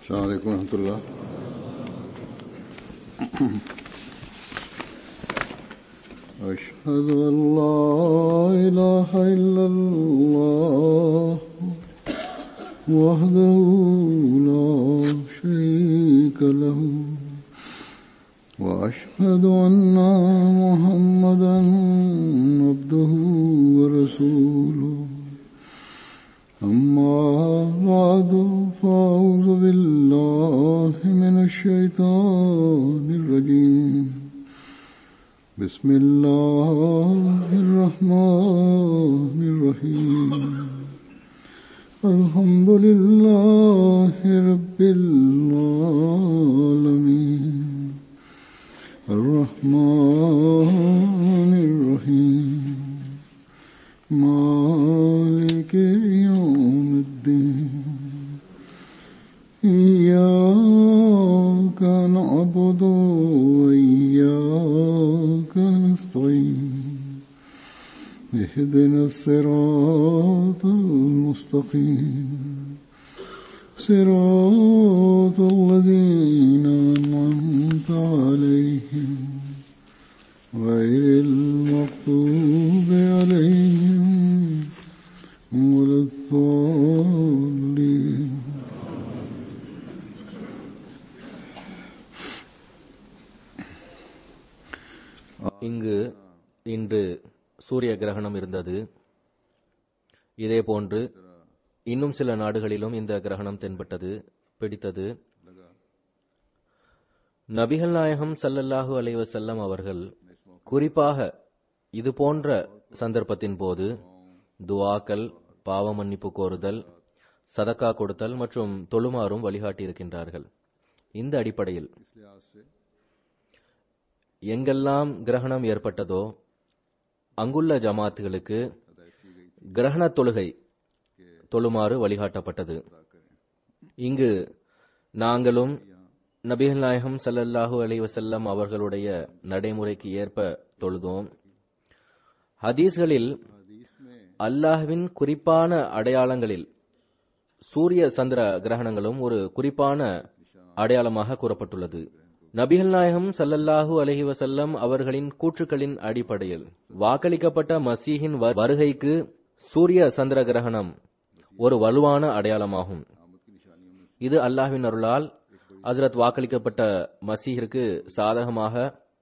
السلام عليكم ورحمة الله أشهد أن لا إله إلا الله وحده لا شريك له وأشهد أن محمدا عبده ورسوله أما بعد فأعوذ بالله من الشيطان الرجيم بسم الله الرحمن الرحيم الحمد لله رب العالمين الرحمن الرحيم مالك يوم الدين إياك نعبد وإياك نستعين اهدنا الصراط المستقيم صراط الذين أنعمت عليهم غير المغضوب عليهم ولا الضالين இங்கு இன்று சூரிய கிரகணம் இருந்தது இதேபோன்று இன்னும் சில நாடுகளிலும் இந்த கிரகணம் தென்பட்டது பிடித்தது நபிகள் நாயகம் சல்லல்லாஹு அலைஹி வஸல்லம் அவர்கள் குறிப்பாக இது போன்ற சந்தர்ப்பத்தின் போது துவாக்கள் பாவ மன்னிப்பு கோருதல் சதக்கா கொடுத்தல் மற்றும் தொழுமாறும் வழிகாட்டியிருக்கின்றார்கள் இந்த அடிப்படையில் எங்கெல்லாம் கிரகணம் ஏற்பட்டதோ அங்குள்ள ஜமாத்துகளுக்கு கிரகண தொழுகை தொழுமாறு வழிகாட்டப்பட்டது இங்கு நாங்களும் நபிகள் நாயகம் ஸல்லல்லாஹு அலைஹி வஸல்லம் அவர்களுடைய நடைமுறைக்கு ஏற்ப தொழுதோம் ஹதீஸ்களில் அல்லாஹ்வின் குறிப்பான அடையாளங்களில் சூரிய சந்திர கிரகணங்களும் ஒரு குறிப்பான அடையாளமாக கூறப்பட்டுள்ளது நபிகள் நாயகம் ஸல்லல்லாஹு அலைஹி வஸல்லம் அவர்களின் கூற்றுக்களின் அடிப்படையில் வாக்களிக்கப்பட்ட மசீஹின் வ- வருகைக்கு சூரிய சந்திர கிரகணம் ஒரு வலுவான அடையாளமாகும் இது அல்லாஹ்வின் அருளால் ஹஜ்ரத் வாக்களிக்கப்பட்ட மசீஹிற்கு சாதகமாக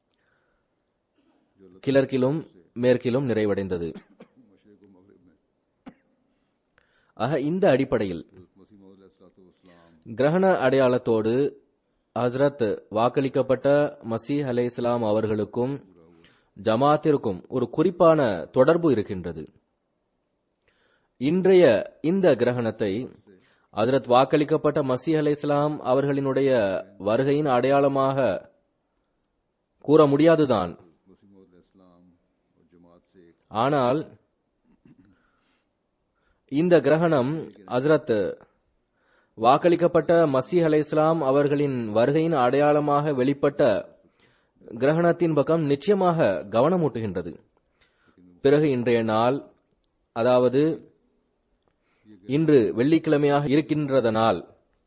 கிழக்கிலும் மேற்கிலும் நிறைவடைந்தது ஆக இந்த அடிப்படையில் கிரகண அடையாளத்தோடு ஹஸ்ரத் வாக்களிக்கப்பட்ட மசீஹ் அலை இஸ்லாம் அவர்களுக்கும் ஜமாத்திற்கும் ஒரு குறிப்பான தொடர்பு இருக்கின்றது இன்றைய இந்த கிரகணத்தை ஹஜரத் வாக்களிக்கப்பட்ட மசீஹ் அலை இஸ்லாம் அவர்களினுடைய வருகையின் அடையாளமாக கூற முடியாதுதான் ஆனால் இந்த கிரகணம் ஹஜரத் வாக்களிக்கப்பட்ட மசீஹ் அலை இஸ்லாம் அவர்களின் வருகையின் அடையாளமாக வெளிப்பட்ட கிரகணத்தின் பக்கம் நிச்சயமாக கவனமூட்டுகின்றது பிறகு இன்றைய நாள் அதாவது இன்று வெள்ளிக்கிழமையாக இருக்கின்றதனால்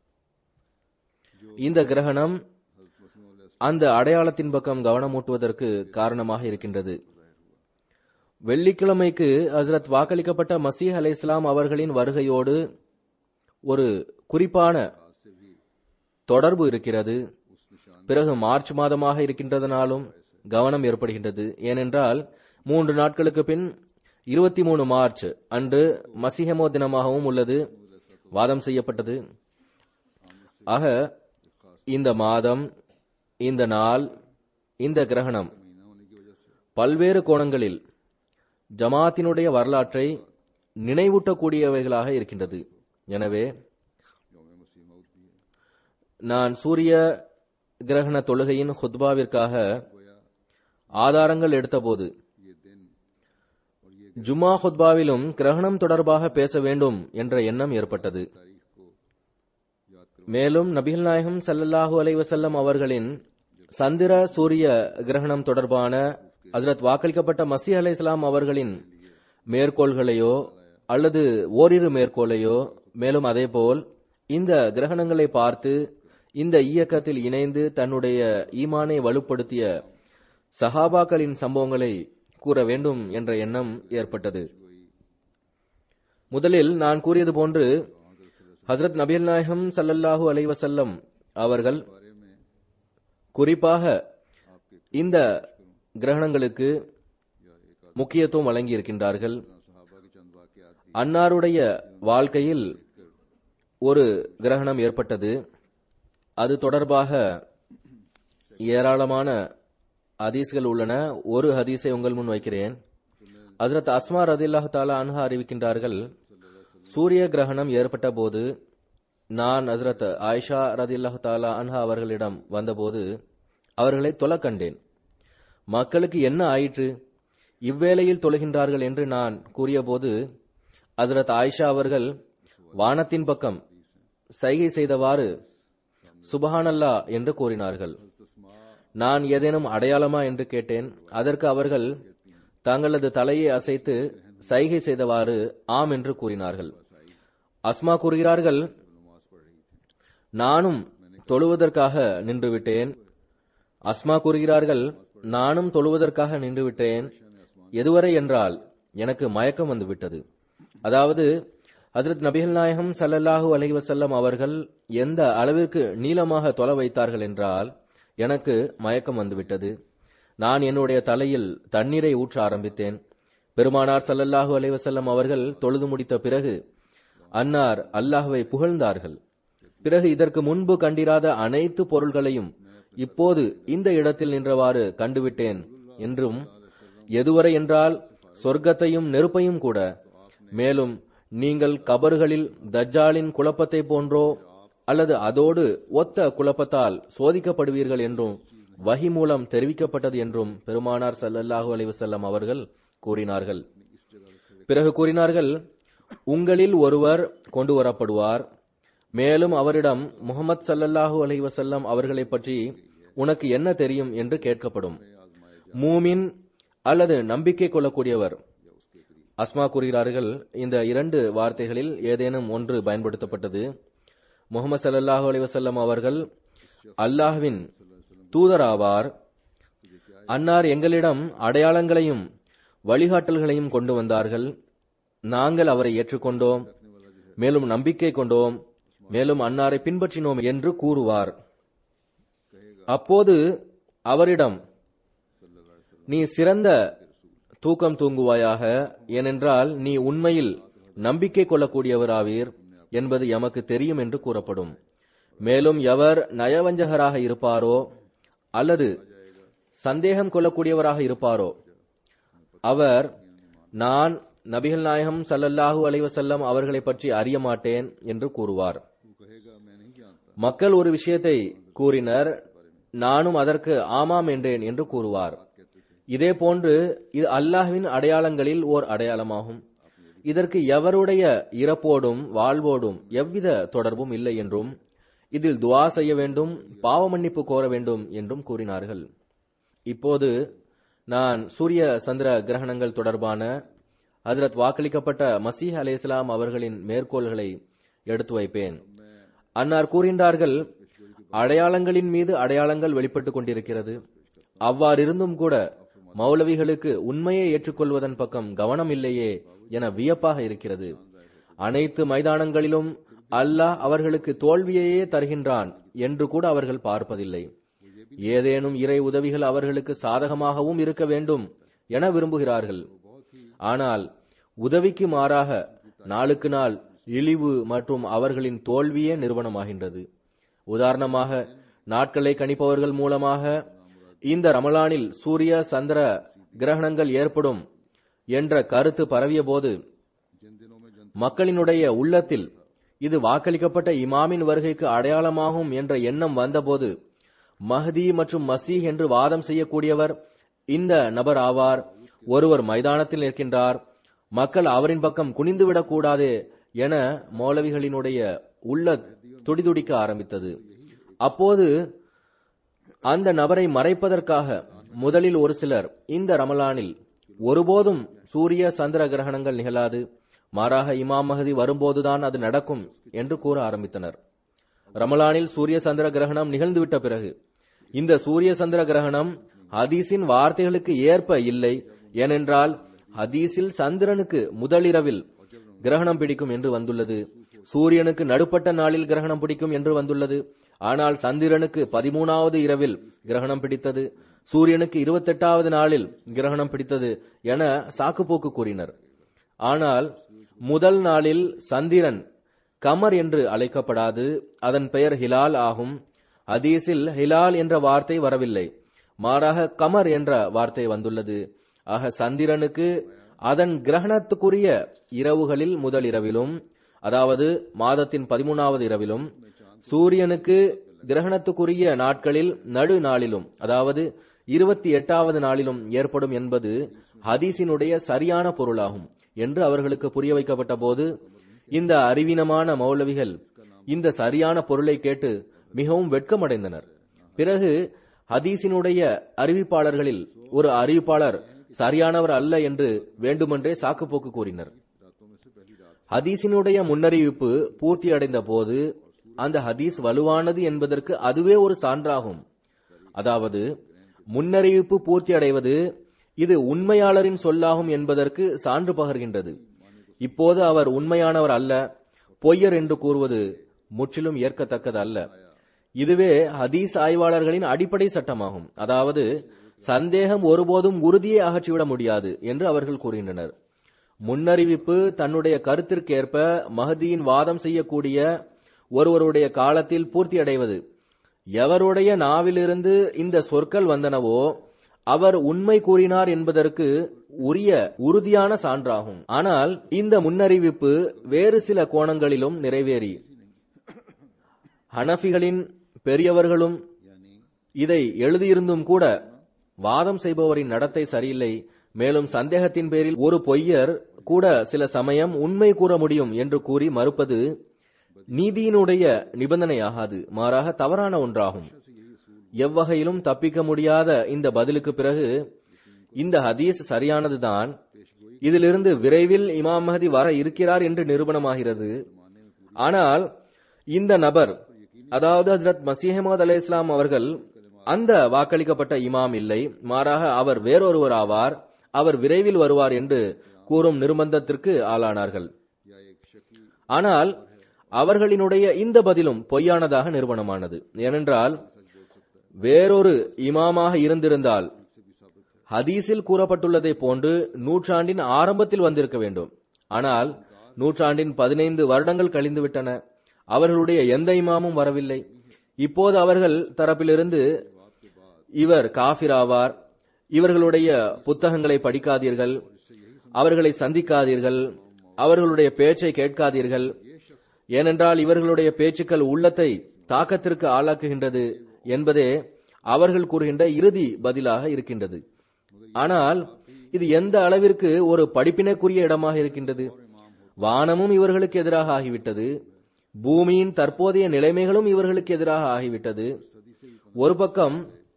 இந்த கிரகணம் அந்த அடையாளத்தின் பக்கம் கவனமூட்டுவதற்கு காரணமாக இருக்கின்றது வெள்ளிக்கிழமைக்கு ஹசரத் வாக்களிக்கப்பட்ட மசீஹ் அலை இஸ்லாம் அவர்களின் வருகையோடு ஒரு குறிப்பான தொடர்பு இருக்கிறது பிறகு மார்ச் மாதமாக இருக்கின்றதனாலும் கவனம் ஏற்படுகின்றது ஏனென்றால் மூன்று நாட்களுக்கு பின் இருபத்தி மூணு மார்ச் அன்று மசிஹமோ தினமாகவும் உள்ளது வாதம் செய்யப்பட்டது ஆக இந்த மாதம் இந்த நாள் இந்த கிரகணம் பல்வேறு கோணங்களில் ஜமாத்தினுடைய வரலாற்றை நினைவூட்டக்கூடியவைகளாக இருக்கின்றது எனவே நான் சூரிய கிரகண தொழுகையின் ஹுத்பாவிற்காக ஆதாரங்கள் எடுத்தபோது ஜுமா ஹுத்பாவிலும் கிரகணம் தொடர்பாக பேச வேண்டும் என்ற எண்ணம் ஏற்பட்டது மேலும் நபிகள் நாயகம் ஸல்லல்லாஹு அலைஹி வஸல்லம் அவர்களின் சந்திர சூரிய கிரகணம் தொடர்பான ஹஜ்ரத் வாக்களிக்கப்பட்ட மசீஹ் அலை இஸ்லாம் அவர்களின் மேற்கோள்களையோ அல்லது ஓரிரு மேற்கோளையோ மேலும் அதேபோல் இந்த கிரகணங்களை பார்த்து இந்த இயக்கத்தில் இணைந்து தன்னுடைய ஈமானை வலுப்படுத்திய சஹாபாக்களின் சம்பவங்களை கூற வேண்டும் என்ற எண்ணம் ஏற்பட்டது முதலில் நான் கூறியது போன்று ஹசரத் நபியல் நாயகம் சல்லல்லாஹு அலைஹி வஸல்லம் அவர்கள் குறிப்பாக இந்த கிரகணங்களுக்கு முக்கியத்துவம் வழங்கி இருக்கின்றார்கள் सहाबा के चंद वाकयात भी அன்னாருடைய வாழ்க்கையில் ஒரு கிரகணம் ஏற்பட்டது அது தொடர்பாக ஏராளமான ஹதீஸ்கள் உள்ளன ஒரு ஹதீஸை உங்கள் முன் வைக்கிறேன் ஹஜரத் அஸ்மா ரதில்லாஹு தாலா அன்ஹா அறிவிக்கின்றார்கள் சூரிய கிரகணம் ஏற்பட்ட போது நான் ஹஜரத் ஆயிஷா ரதில்லாஹு தாலா அன்ஹா அவர்களிடம் வந்தபோது அவர்களை தொலை கண்டேன் மக்களுக்கு என்ன ஆயிற்று இவ்வேளையில் தொழுகின்றார்கள் என்று நான் கூறியபோது ஹஜரத் ஆயிஷா அவர்கள் வானத்தின் பக்கம் சைகை செய்தவாறு சுபஹானல்லா என்று கூறினார்கள் நான் ஏதேனும் அடையாளமா என்று கேட்டேன் அதற்கு அவர்கள் தங்களது தலையை அசைத்து சைகை செய்தவாறு ஆம் என்று கூறினார்கள் அஸ்மா கூறுகிறார்கள் நானும் தொழுவதற்காக நின்றுவிட்டேன் அஸ்மா கூறுகிறார்கள் நானும் தொழுவதற்காக நின்றுவிட்டேன் எதுவரை என்றால் எனக்கு மயக்கம் வந்துவிட்டது அதாவது ஹஜரத் நபிகள் நாயகம் ஸல்லல்லாஹு அலைஹி வஸல்லம் அவர்கள் எந்த அளவிற்கு நீளமாக தொலை வைத்தார்கள் என்றால் எனக்கு மயக்கம் வந்துவிட்டது நான் என்னுடைய தலையில் தண்ணீரை ஊற்ற ஆரம்பித்தேன் பெருமானார் ஸல்லல்லாஹு அலைஹி வஸல்லம் அவர்கள் தொழுது முடித்த பிறகு அன்னார் அல்லாஹ்வை புகழ்ந்தார்கள் பிறகு இதற்கு முன்பு கண்டிராத அனைத்து பொருள்களையும் இப்போது இந்த இடத்தில் நின்றவாறு கண்டுவிட்டேன் என்றும் எதுவரை என்றால் சொர்க்கத்தையும் நெருப்பையும் கூட மேலும் நீங்கள் கபர்களில் தஜ்ஜாலின் குழப்பத்தை போன்றோ அல்லது அதோடு ஒத்த குழப்பத்தால் சோதிக்கப்படுவீர்கள் என்றும் வஹி மூலம் தெரிவிக்கப்பட்டது என்றும் பெருமானார் ஸல்லல்லாஹு அலைஹி வஸல்லம் அவர்கள் கூறினார்கள் பிறகு கூறினார்கள் உங்களில் ஒருவர் கொண்டு வரப்படுவார் மேலும் அவரிடம் முகமது ஸல்லல்லாஹு அலைஹி வஸல்லம் அவர்களை பற்றி உனக்கு என்ன தெரியும் என்று கேட்கப்படும் மூமின் அல்லது நம்பிக்கை கொள்ளக்கூடியவர் அஸ்மா கூறுகிறார்கள் இந்த இரண்டு வார்த்தைகளில் ஏதேனும் ஒன்று பயன்படுத்தப்பட்டது முகமது ஸல்லல்லாஹு அலைஹி வஸல்லம் அவர்கள் அல்லாஹ்வின் தூதராவார் அன்னார் எங்களிடம் அடையாளங்களையும் வழிகாட்டல்களையும் கொண்டு வந்தார்கள் நாங்கள் அவரை ஏற்றுக்கொண்டோம் மேலும் நம்பிக்கை கொண்டோம் மேலும் அன்னாரை பின்பற்றினோம் என்று கூறுவார் அப்போது அவரிடம் நீ சிறந்த தூக்கம் தூங்குவாயாக ஏனென்றால் நீ உண்மையில் நம்பிக்கை கொள்ளக்கூடியவராவீர் என்பது எமக்கு தெரியும் என்று கூறப்படும் மேலும் எவர் நயவஞ்சகராக இருப்பாரோ அல்லது சந்தேகம் கொள்ளக்கூடியவராக இருப்பாரோ அவர் நான் நபிகள் நாயகம் ஸல்லல்லாஹு அலைஹி வஸல்லம் அவர்களை பற்றி அறிய மாட்டேன் என்று கூறுவார் कहेगा मैं नहीं जानता மக்கள் ஒரு விஷயத்தை கூறினர் நானும் அதற்கு ஆமாம் என்றேன் என்று கூறுவார் இதே போன்று இது அல்லாஹ்வின் அடையாளங்களில் ஓர் அடையாளமாகும் இதற்கு எவருடைய இறப்போடும் வாழ்வோடும் எவ்வித தொடர்பும் இல்லை என்றும் இதில் துவா செய்ய வேண்டும் பாவ மன்னிப்பு கோர வேண்டும் என்றும் கூறினார்கள் இப்போது நான் சூரிய சந்திர கிரகணங்கள் தொடர்பான ஹஜரத் வாக்களிக்கப்பட்ட மசீஹ் அலை இஸ்லாம் அவர்களின் மேற்கோள்களை எடுத்து வைப்பேன் அன்னார் கூறுகின்றார்கள் அடையாளங்களின் மீது அடையாளங்கள் வெளிப்பட்டுக் கொண்டிருக்கிறது அவ்வாறிருந்தும் கூட மௌலவிகளுக்கு உண்மையை ஏற்றுக்கொள்வதன் பக்கம் கவனம் இல்லையே என வியப்பாக இருக்கிறது அனைத்து மைதானங்களிலும் அல்லாஹ் அவர்களுக்கு தோல்வியையே தருகின்றான் என்று கூட அவர்கள் பார்ப்பதில்லை ஏதேனும் இறை உதவிகள் அவர்களுக்கு சாதகமாகவும் இருக்க வேண்டும் என விரும்புகிறார்கள் ஆனால் உதவிக்கு மாறாக நாளுக்கு நாள் இழிவு மற்றும் அவர்களின் தோல்வியே நிறுவனமாகின்றது உதாரணமாக நாட்களை கணிப்பவர்கள் மூலமாக இந்த ரமலானில் சூரிய சந்திர கிரகணங்கள் ஏற்படும் என்ற கருத்து பரவிய போது जिन दिनों में जन மக்களினுடைய உள்ளத்தில் இது வாக்களிக்கப்பட்ட இமாமின் வருகைக்கு அடையாளமாகும் என்ற எண்ணம் வந்தபோது மஹதி மற்றும் மசீஹ் என்று வாதம் செய்யக்கூடியவர் இந்த நபர் ஆவார் ஒருவர் மைதானத்தில் நிற்கின்றார் மக்கள் அவரின் பக்கம் குனிந்துவிடக் கூடாதே என மௌலவிகளினுடைய உள்ள துடிதுடிக்க ஆரம்பித்தது அப்போது அந்த நபரை மறைப்பதற்காக முதலில் ஒரு சிலர் இந்த ரமலானில் ஒருபோதும் சூரிய சந்திர கிரகணங்கள் நிகழாது மாறாக இமாம் மஹதி வரும்போதுதான் அது நடக்கும் என்று கூற ஆரம்பித்தனர் ரமலானில் சூரிய சந்திர கிரகணம் நிகழ்ந்துவிட்ட பிறகு இந்த சூரிய சந்திர கிரகணம் ஹதீஸின் வார்த்தைகளுக்கு ஏற்ப இல்லை ஏனென்றால் ஹதீஸில் சந்திரனுக்கு முதலிரவில் கிரகணம் பிடிக்கும் என்று வந்துள்ளது சூரியனுக்கு நடுப்பட்ட நாளில் கிரகணம் பிடிக்கும் என்று வந்துள்ளது ஆனால் சந்திரனுக்கு பதிமூணாவது இரவில் கிரகணம் பிடித்தது சூரியனுக்கு இருபத்தெட்டாவது நாளில் கிரகணம் பிடித்தது என சாக்குப்போக்கு கூறினர் ஆனால் முதல் நாளில் சந்திரன் கமர் என்று அழைக்கப்படாது அதன் பெயர் ஹிலால் ஆகும் ஹதீஸில் ஹிலால் என்ற வார்த்தை வரவில்லை மாறாக கமர் என்ற வார்த்தை வந்துள்ளது ஆக சந்திரனுக்கு அதன் கிரகணத்துக்குரிய இரவுகளில் முதல் இரவிலும் அதாவது மாதத்தின் பதிமூணாவது இரவிலும் சூரியனுக்கு கிரகணத்துக்குரிய நாட்களில் நடு நாளிலும் அதாவது இருபத்தி எட்டாவது நாளிலும் ஏற்படும் என்பது ஹதீஸினுடைய சரியான பொருளாகும் என்று அவர்களுக்கு புரிய வைக்கப்பட்ட போது இந்த அறிவீனமான மௌலவிகள் இந்த சரியான பொருளை கேட்டு மிகவும் வெட்கமடைந்தனர் பிறகு ஹதீஸினுடைய அறிவிப்பாளர்களில் ஒரு அறிவிப்பாளர் சரியானவர் அல்ல என்று வேண்டுமென்றே சாக்குப்போக்கு கூறினர் ஹதீஸினுடைய முன்னறிவிப்பு பூர்த்தி அடைந்த போது அந்த ஹதீஸ் வலுவானது என்பதற்கு அதுவே ஒரு சான்றாகும் அதாவது முன்னறிவிப்பு பூர்த்தி அடைவது இது உண்மையாளரின் சொல்லாகும் என்பதற்கு சான்று பகர்கின்றது இப்போது அவர் உண்மையானவர் அல்ல பொய்யர் என்று கூறுவது முற்றிலும் ஏற்கத்தக்கது அல்ல இதுவே ஹதீஸ் ஆய்வாளர்களின் அடிப்படை சட்டமாகும் அதாவது சந்தேகம் ஒருபோதும் உறுதியை அகற்றிவிட முடியாது என்று அவர்கள் கூறுகின்றனர் முன்னறிவிப்பு தன்னுடைய கருத்திற்கேற்ப மஹதியின் வாதம் செய்யக்கூடிய ஒருவருடைய காலத்தில் பூர்த்தி அடைவது எவருடைய நாவிலிருந்து இந்த சொற்கள் வந்தனவோ அவர் உண்மை கூறினார் என்பதற்கு உரிய உறுதியான சான்றாகும் ஆனால் இந்த முன்னறிவிப்பு வேறு சில கோணங்களிலும் நிறைவேறி ஹனஃபிகளின் பெரியவர்களும் இதை எழுதியிருந்தும் கூட வாதம் செய்பவரின் நடத்தை சரியில்லை மேலும் சந்தேகத்தின் பேரில் ஒரு பொய்யர் கூட சில சமயம் உண்மை கூற முடியும் என்று கூறி மறுப்பது நீதியினுடைய நிபந்தனையாகாது மாறாக தவறான ஒன்றாகும் எவ்வகையிலும் தப்பிக்க முடியாத இந்த பதிலுக்கு பிறகு இந்த ஹதீஸ் சரியானதுதான் இதிலிருந்து விரைவில் இமாம் மஹதி வர இருக்கிறார் என்று நிரூபணமாகிறது ஆனால் இந்த நபர் அதாவது ஹஜரத் மசீஹமது அலை இஸ்லாம் அவர்கள் அந்த வாக்களிக்கப்பட்ட இமாம் இல்லை மாறாக அவர் வேறொருவர் ஆவார் அவர் விரைவில் வருவார் என்று கூறும் நிர்பந்தத்திற்கு ஆளானார்கள் ஆனால் அவர்களினுடைய இந்த பதிலும் பொய்யானதாக நிறுவனமானது ஏனென்றால் வேறொரு இமாமாக இருந்திருந்தால் ஹதீஸில் கூறப்பட்டுள்ளதை போன்று நூற்றாண்டின் ஆரம்பத்தில் வந்திருக்க வேண்டும் ஆனால் நூற்றாண்டின் பதினைந்து வருடங்கள் கழிந்துவிட்டன அவர்களுடைய எந்த இமாமும் வரவில்லை இப்போது அவர்கள் தரப்பிலிருந்து இவர் காஃபிராவார் இவர்களுடைய புத்தகங்களை படிக்காதீர்கள் அவர்களை சந்திக்காதீர்கள் அவர்களுடைய பேச்சை கேட்காதீர்கள் ஏனென்றால் இவர்களுடைய பேச்சுக்கள் உள்ளத்தை தாக்கத்திற்கு ஆளாக்குகின்றது என்பதே அவர்கள் கூறுகின்ற இறுதி பதிலாக இருக்கின்றது ஆனால் இது எந்த அளவிற்கு ஒரு படிப்பினைக்குரிய இடமாக இருக்கின்றது வானமும் இவர்களுக்கு எதிராக ஆகிவிட்டது பூமியின் தற்போதைய நிலைமைகளும் இவர்களுக்கு எதிராக ஆகிவிட்டது ஒரு பக்கம்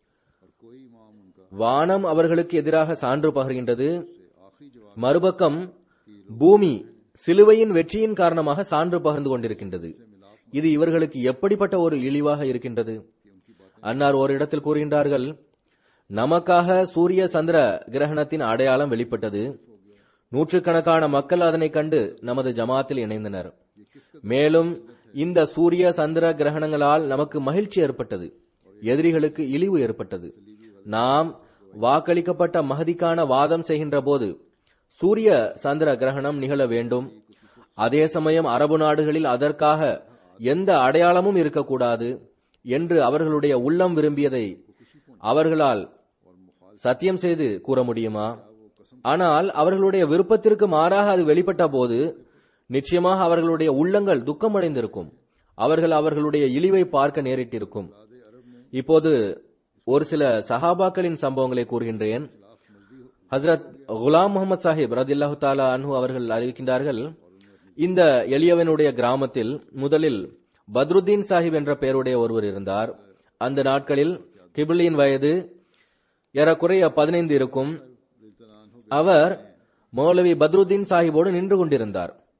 வானம் அவர்களுக்கு எதிராக சான்று பகர்கின்றது மறுபக்கம் பூமி சிலுவையின் வெற்றியின் காரணமாக சான்று பகிர்ந்து கொண்டிருக்கின்றது இது இவர்களுக்கு எப்படிப்பட்ட ஒரு இழிவாக இருக்கின்றது அன்னார் ஒரு இடத்தில் கூறுகின்றார்கள் நமக்காக சூரிய சந்திர கிரகணத்தின் அடையாளம் வெளிப்பட்டது நூற்றுக்கணக்கான மக்கள் அதனை கண்டு நமது ஜமாத்தில் இணைந்தனர் மேலும் இந்த சூரிய சந்திர கிரகணங்களால் நமக்கு மகிழ்ச்சி ஏற்பட்டது எதிரிகளுக்கு இழிவு ஏற்பட்டது நாம் வாக்களிக்கப்பட்ட மகதிக்கான வாதம் செய்கின்ற போது சூரிய சந்திர கிரகணம் நிகழ வேண்டும் அதே சமயம் அரபு நாடுகளில் அதற்காக எந்த அடையாளமும் இருக்கக்கூடாது என்று அவர்களுடைய உள்ளம் விரும்பியதை அவர்களால் சத்தியம் செய்து கூற முடியுமா ஆனால் அவர்களுடைய விருப்பத்திற்கு மாறாக அது வெளிப்பட்ட போது நிச்சயமாக அவர்களுடைய உள்ளங்கள் துக்கமடைந்திருக்கும் அவர்கள் அவர்களுடைய இழிவை பார்க்க நேரிட்டிருக்கும் இப்போது ஒரு சில சஹாபாக்களின் சம்பவங்களை கூறுகின்றேன் ஹசரத் குலாம் முகமது சாஹிப் ரதில்லாஹு தாலா அன்ஹு அவர்கள் அறிவிக்கின்றார்கள் இந்த எளியவனுடைய கிராமத்தில் முதலில் பத்ருத்தீன் சாஹிப் என்ற பெயருடைய ஒருவர் இருந்தார் அந்த நாட்களில் கிபிலியின் வயது ஏறக்குறைய பதினைந்து இருக்கும் அவர் மௌலவி பத்ருத்தீன் சாஹிபோடு நின்று கொண்டிருந்தார்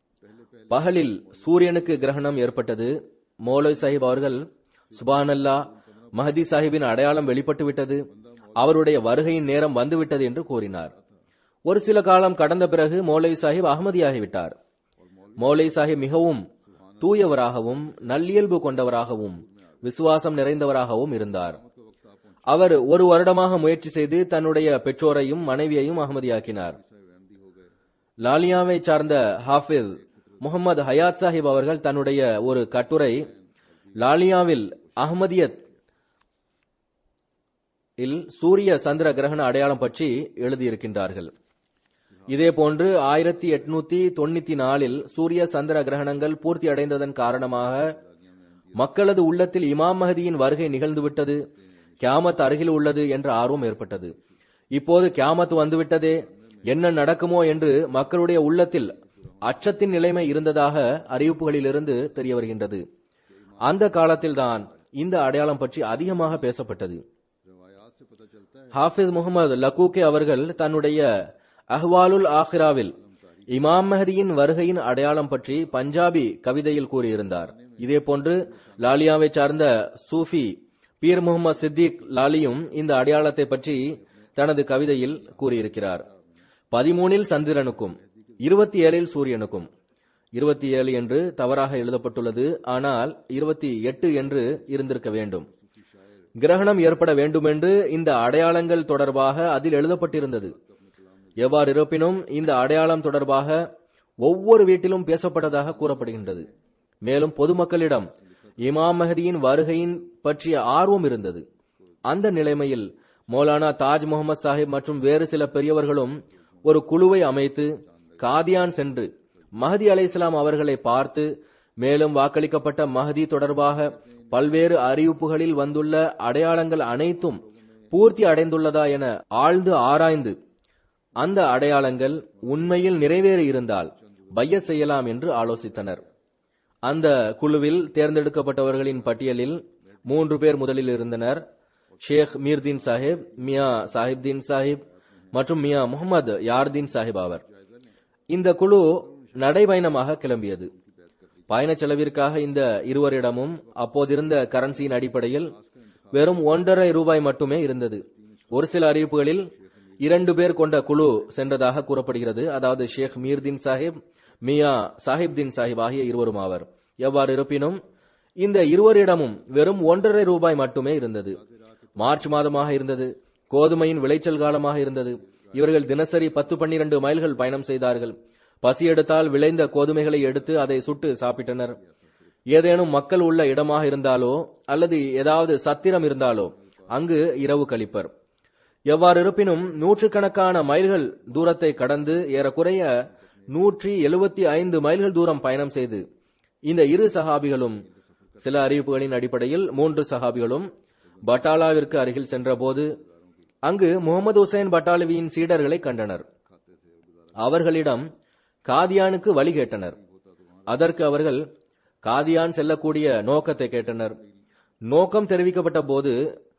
பகலில் சூரியனுக்கு கிரகணம் ஏற்பட்டது மௌலவி சாஹிப் அவர்கள் சுபானல்லா மஹதி சாஹிப்பின் அடையாளம் வெளிப்பட்டு விட்டது அவருடைய வருகையின் நேரம் வந்துவிட்டது என்று கூறினார் ஒரு சில காலம் கடந்த பிறகு மௌலவி சாஹிப் அகமதியாகிவிட்டார் மௌலை சாஹிப் மிகவும் தூயவராகவும் நல்லியல்பு கொண்டவராகவும் விசுவாசம் நிறைந்தவராகவும் இருந்தார் அவர் ஒரு வருடமாக முயற்சி செய்து தன்னுடைய பெற்றோரையும் மனைவியையும் அகமதியாக்கினார் லாலியாவை சார்ந்த ஹாஃபிஸ் முகமது ஹயாத் சாஹிப் அவர்கள் தன்னுடைய ஒரு கட்டுரை லாலியாவில் அஹ்மதியத் இல் சூரிய சந்திர கிரகண அடையாளம் பற்றி எழுதியிருக்கின்றார்கள் இதே போன்று ஆயிரத்தி எட்நூத்தி தொண்ணூத்தி நாலில் சூரிய சந்திர கிரகணங்கள் பூர்த்தி அடைந்ததன் காரணமாக மக்களது உள்ளத்தில் இமாம் மஹதியின் வருகை நிகழ்ந்துவிட்டது கியாமத் அருகில் உள்ளது என்ற ஆர்வம் ஏற்பட்டது இப்போது கியாமத் வந்துவிட்டதே என்ன நடக்குமோ என்று மக்களுடைய உள்ளத்தில் அச்சத்தின் நிலைமை இருந்ததாக அறிவிப்புகளிலிருந்து தெரிய வருகின்றது அந்த காலத்தில்தான் இந்த அடையாளம் பற்றி அதிகமாக பேசப்பட்டது रवायात से पता चलता है ஹாஃபிஸ் முகமது லக்கூக்கே அவர்கள் தன்னுடைய அஹ்வாலுல் ஆஹிராவில் இமாம் மஹதியின் வருகையின் அடையாளம் பற்றி பஞ்சாபி கவிதையில் கூறியிருந்தார் இதே போன்று லாலியாவை சார்ந்த சூஃபி பீர் முகமது சித்திக் லாலியும் இந்த அடையாளத்தை பற்றி தனது கவிதையில் கூறியிருக்கிறார் பதிமூனில் சந்திரனுக்கும் இருபத்தி ஏழில் சூரியனுக்கும் இருபத்தி ஏழு என்று தவறாக எழுதப்பட்டுள்ளது ஆனால் இருபத்தி எட்டு என்று இருந்திருக்க வேண்டும் கிரகணம் ஏற்பட வேண்டுமென்று இந்த அடையாளங்கள் தொடர்பாக அதில் எழுதப்பட்டிருந்தது எவ்வாறு இருப்பினும் இந்த அடையாளம் தொடர்பாக ஒவ்வொரு வீட்டிலும் பேசப்பட்டதாக கூறப்படுகின்றது மேலும் பொதுமக்களிடம் இமாம் மஹதியின் வருகையின் பற்றிய ஆர்வம் இருந்தது அந்த நிலைமையில் மௌலானா தாஜ் முகமது சாஹிப் மற்றும் வேறு சில பெரியவர்களும் ஒரு குழுவை அமைத்து காதியான் சென்று மஹதி அலைஹிஸ்ஸலாம் அவர்களை பார்த்து மேலும் வாக்களிக்கப்பட்ட மஹதி தொடர்பாக பல்வேறு அறிவிப்புகளில் வந்துள்ள அடையாளங்கள் அனைத்தும் பூர்த்தி அடைந்துள்ளதா என ஆழ்ந்து ஆராய்ந்து அந்த அடையாளங்கள் உண்மையில் நிறைவேறி இருந்தால் பைய செய்யலாம் என்று ஆலோசித்தனர் அந்த குழுவில் தேர்ந்தெடுக்கப்பட்டவர்களின் பட்டியலில் மூன்று பேர் முதலில் இருந்தனர் ஷேக் மீர்தீன் சாஹிப் மியா சாஹிப்தீன் சாஹிப் மற்றும் மியா முகமது யார்தீன் சாஹிப் ஆவர் இந்த குழு நடைபயணமாக கிளம்பியது பயண செலவிற்காக இந்த இருவரிடமும் அப்போதிருந்த கரன்சியின் அடிப்படையில் வெறும் ஒன்றரை ரூபாய் மட்டுமே இருந்தது ஒரு சில அறிவிப்புகளில் இரண்டு பேர் கொண்ட குழு சென்றதாக கூறப்படுகிறது அதாவது ஷேக் மீர்தீன் சாஹிப் மியா சாஹிப்தீன் சாஹிப் ஆகிய இருவரும் ஆவர் எவ்வாறு இருப்பினும் இந்த இருவரிடமும் வெறும் ஒன்றரை ரூபாய் மட்டுமே இருந்தது மார்ச் மாதமாக இருந்தது கோதுமையின் விளைச்சல் காலமாக இருந்தது இவர்கள் தினசரி பத்து பன்னிரண்டு மைல்கள் பயணம் செய்தார்கள் பசி எடுத்தால் விளைந்த கோதுமைகளை எடுத்து அதை சுட்டு சாப்பிட்டனர் ஏதேனும் மக்கள் உள்ள இடமாக இருந்தாலோ அல்லது ஏதாவது சத்திரம் இருந்தாலோ அங்கு இரவு கழிப்பர் எவ்வாறு இருப்பினும் நூற்றுக்கணக்கான மைல்கள் தூரத்தை கடந்து ஏறக்குறைய நூற்றி எழுபத்தி ஐந்து மைல்கள் தூரம் பயணம் செய்து இந்த இரு சஹாபிகளும் சில அறிவிப்புகளின் அடிப்படையில் மூன்று சஹாபிகளும் பட்டாலாவிற்கு அருகில் சென்றபோது அங்கு முகமது ஹுசைன் பட்டாலவியின் சீடர்களை கண்டனர் அவர்களிடம் காதியானுக்கு வழி கேட்டனர் அதற்கு அவர்கள் காதியான் செல்லக்கூடிய நோக்கத்தை கேட்டனர் நோக்கம் தெரிவிக்கப்பட்ட போது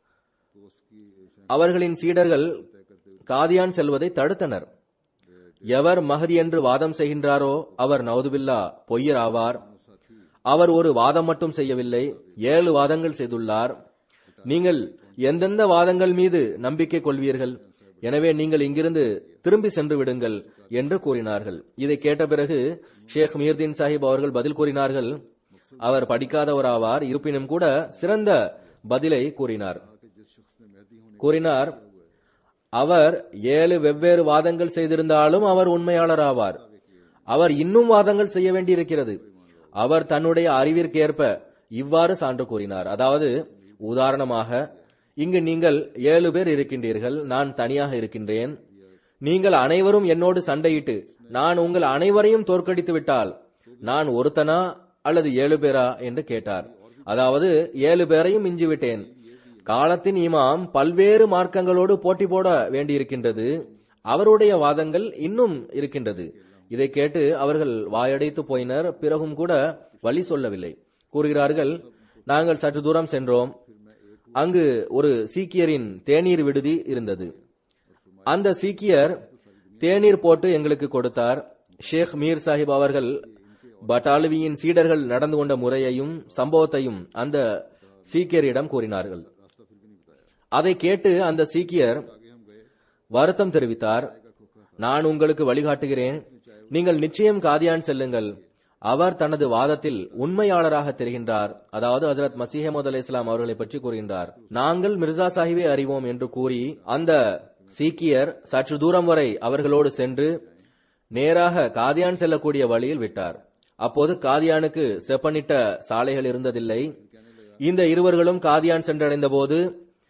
அவர்களின் சீடர்கள் காதியான் செல்வதை தடுத்தனர் எவர் மஹதி என்று வாதம் செய்கின்றாரோ அவர் நவுதுபில்லா பொய்யர் ஆவார் அவர் ஒரு வாதம் மட்டும் செய்யவில்லை ஏழு வாதங்கள் செய்துள்ளார் நீங்கள் எந்தெந்த வாதங்கள் மீது நம்பிக்கை கொள்வீர்கள் எனவே நீங்கள் இங்கிருந்து திரும்பி சென்று விடுங்கள் என்று கூறினார்கள் இதை கேட்ட பிறகு ஷேக் மீர்தீன் சாஹிப் அவர்கள் பதில் கூறினார்கள் அவர் படிக்காதவராவார் இருப்பினும் கூட சிறந்த பதிலை கூறினார் கூறினார் அவர் ஏழு வெவ்வேறு வாதங்கள் செய்திருந்தாலும் அவர் உண்மையாளர் ஆவார் அவர் இன்னும் வாதங்கள் செய்ய வேண்டியிருக்கிறது அவர் தன்னுடைய அறிவிற்கேற்ப இவ்வாறு சான்று கூறினார் அதாவது உதாரணமாக இங்கு நீங்கள் ஏழு பேர் இருக்கின்றீர்கள் நான் தனியாக இருக்கின்றேன் நீங்கள் அனைவரும் என்னோடு சண்டையிட்டு நான் உங்கள் அனைவரையும் தோற்கடித்து விட்டால் நான் ஒருத்தனா அல்லது ஏழு பேரா என்று கேட்டார் அதாவது ஏழு பேரையும் மிஞ்சிவிட்டேன் காலத்தின் இமாம் பல்வேறு மார்க்கங்களோடு போட்டி போட வேண்டியிருக்கின்றது அவருடைய வாதங்கள் இன்னும் இருக்கின்றது இதை கேட்டு அவர்கள் வாயடைத்து போயினர் பிறகும் கூட வழி சொல்லவில்லை கூறுகிறார்கள் நாங்கள் சற்று தூரம் சென்றோம் அங்கு ஒரு சீக்கியரின் தேநீர் விடுதி இருந்தது அந்த சீக்கியர் தேநீர் போட்டு எங்களுக்கு கொடுத்தார் ஷேக் மீர் சாஹிப் அவர்கள் பட்டாலுவியின் சீடர்கள் நடந்து கொண்ட முறையையும் சம்பவத்தையும் அந்த சீக்கியரிடம் கூறினார்கள் அதை கேட்டு அந்த சீக்கியர் வருத்தம் தெரிவித்தார் நான் உங்களுக்கு வழிகாட்டுகிறேன் நீங்கள் நிச்சயம் காதியான் செல்லுங்கள் அவர் தனது வாதத்தில் உண்மையாளராக தெரிகின்றார் அதாவது ஹசரத் மசீஹமது அலி இஸ்லாம் அவர்களை பற்றி கூறுகின்றார் நாங்கள் மிர்சா சாஹிபை அறிவோம் என்று கூறி அந்த சீக்கியர் சற்று தூரம் வரை அவர்களோடு சென்று நேராக காதியான் செல்லக்கூடிய வழியில் விட்டார் அப்போது காதியானுக்கு செப்பனிட்ட சாலைகள் இருந்ததில்லை இந்த இருவர்களும் காதியான் சென்றடைந்த போது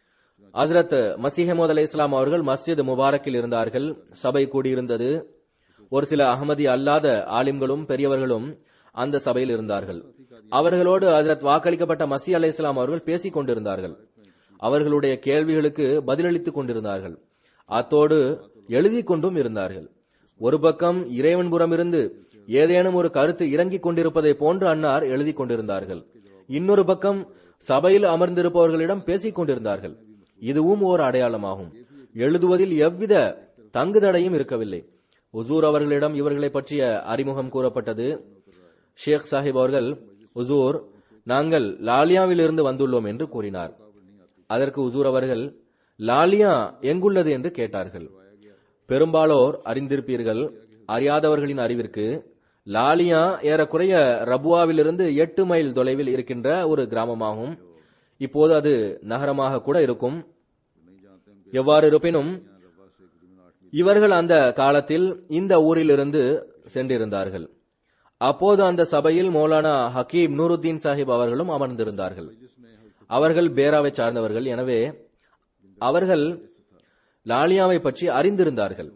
ஹசரத் மசீஹமது அலி இஸ்லாம் அவர்கள் மஸ்ஜித் முபாரக்கில் இருந்தார்கள் சபை கூடியிருந்தது ஒரு சில அகமதி அல்லாத ஆலிம்களும் பெரியவர்களும் அந்த சபையில் இருந்தார்கள் அவர்களோடு ஹசரத் வாக்களிக்கப்பட்ட மசி அலை இஸ்லாம் அவர்கள் பேசிக் கொண்டிருந்தார்கள் அவர்களுடைய கேள்விகளுக்கு பதிலளித்துக் கொண்டிருந்தார்கள் அத்தோடு எழுதி கொண்டும் இருந்தார்கள் ஒரு பக்கம் இறைவன்புறமிருந்து ஏதேனும் ஒரு கருத்து இறங்கிக் கொண்டிருப்பதை போன்று அன்னார் எழுதி கொண்டிருந்தார்கள் இன்னொரு பக்கம் சபையில் அமர்ந்திருப்பவர்களிடம் பேசிக் கொண்டிருந்தார்கள் இதுவும் ஓர் அடையாளமாகும் எழுதுவதில் எவ்வித தங்குதடையும் இருக்கவில்லை உசூர் அவர்களிடம் இவர்களை பற்றிய அறிமுகம் கூறப்பட்டது ஷேக் சாஹிப் அவர்கள் உசூர் நாங்கள் லாலியாவில் இருந்து வந்துள்ளோம் என்று கூறினார் அதற்கு உசூர் அவர்கள் லாலியா எங்குள்ளது என்று கேட்டார்கள் பெரும்பாலோர் அறிந்திருப்பீர்கள் அறியாதவர்களின் அறிவிற்கு லாலியா ஏறக்குறைய ரபுவாவிலிருந்து எட்டு மைல் தொலைவில் இருக்கின்ற ஒரு கிராமமாகும் இப்போது அது நகரமாக கூட இருக்கும் எவ்வாறு இருப்பினும் இவர்கள் அந்த காலத்தில் இந்த ஊரிலிருந்து சென்றிருந்தார்கள் அப்போது அந்த சபையில் மௌலானா ஹக்கீம் நூருத்தீன் சாஹிப் அவர்களும் அமர்ந்திருந்தார்கள் அவர்கள் பேராவை சார்ந்தவர்கள் எனவே அவர்கள் லாலியாவை பற்றி அறிந்திருந்தார்கள்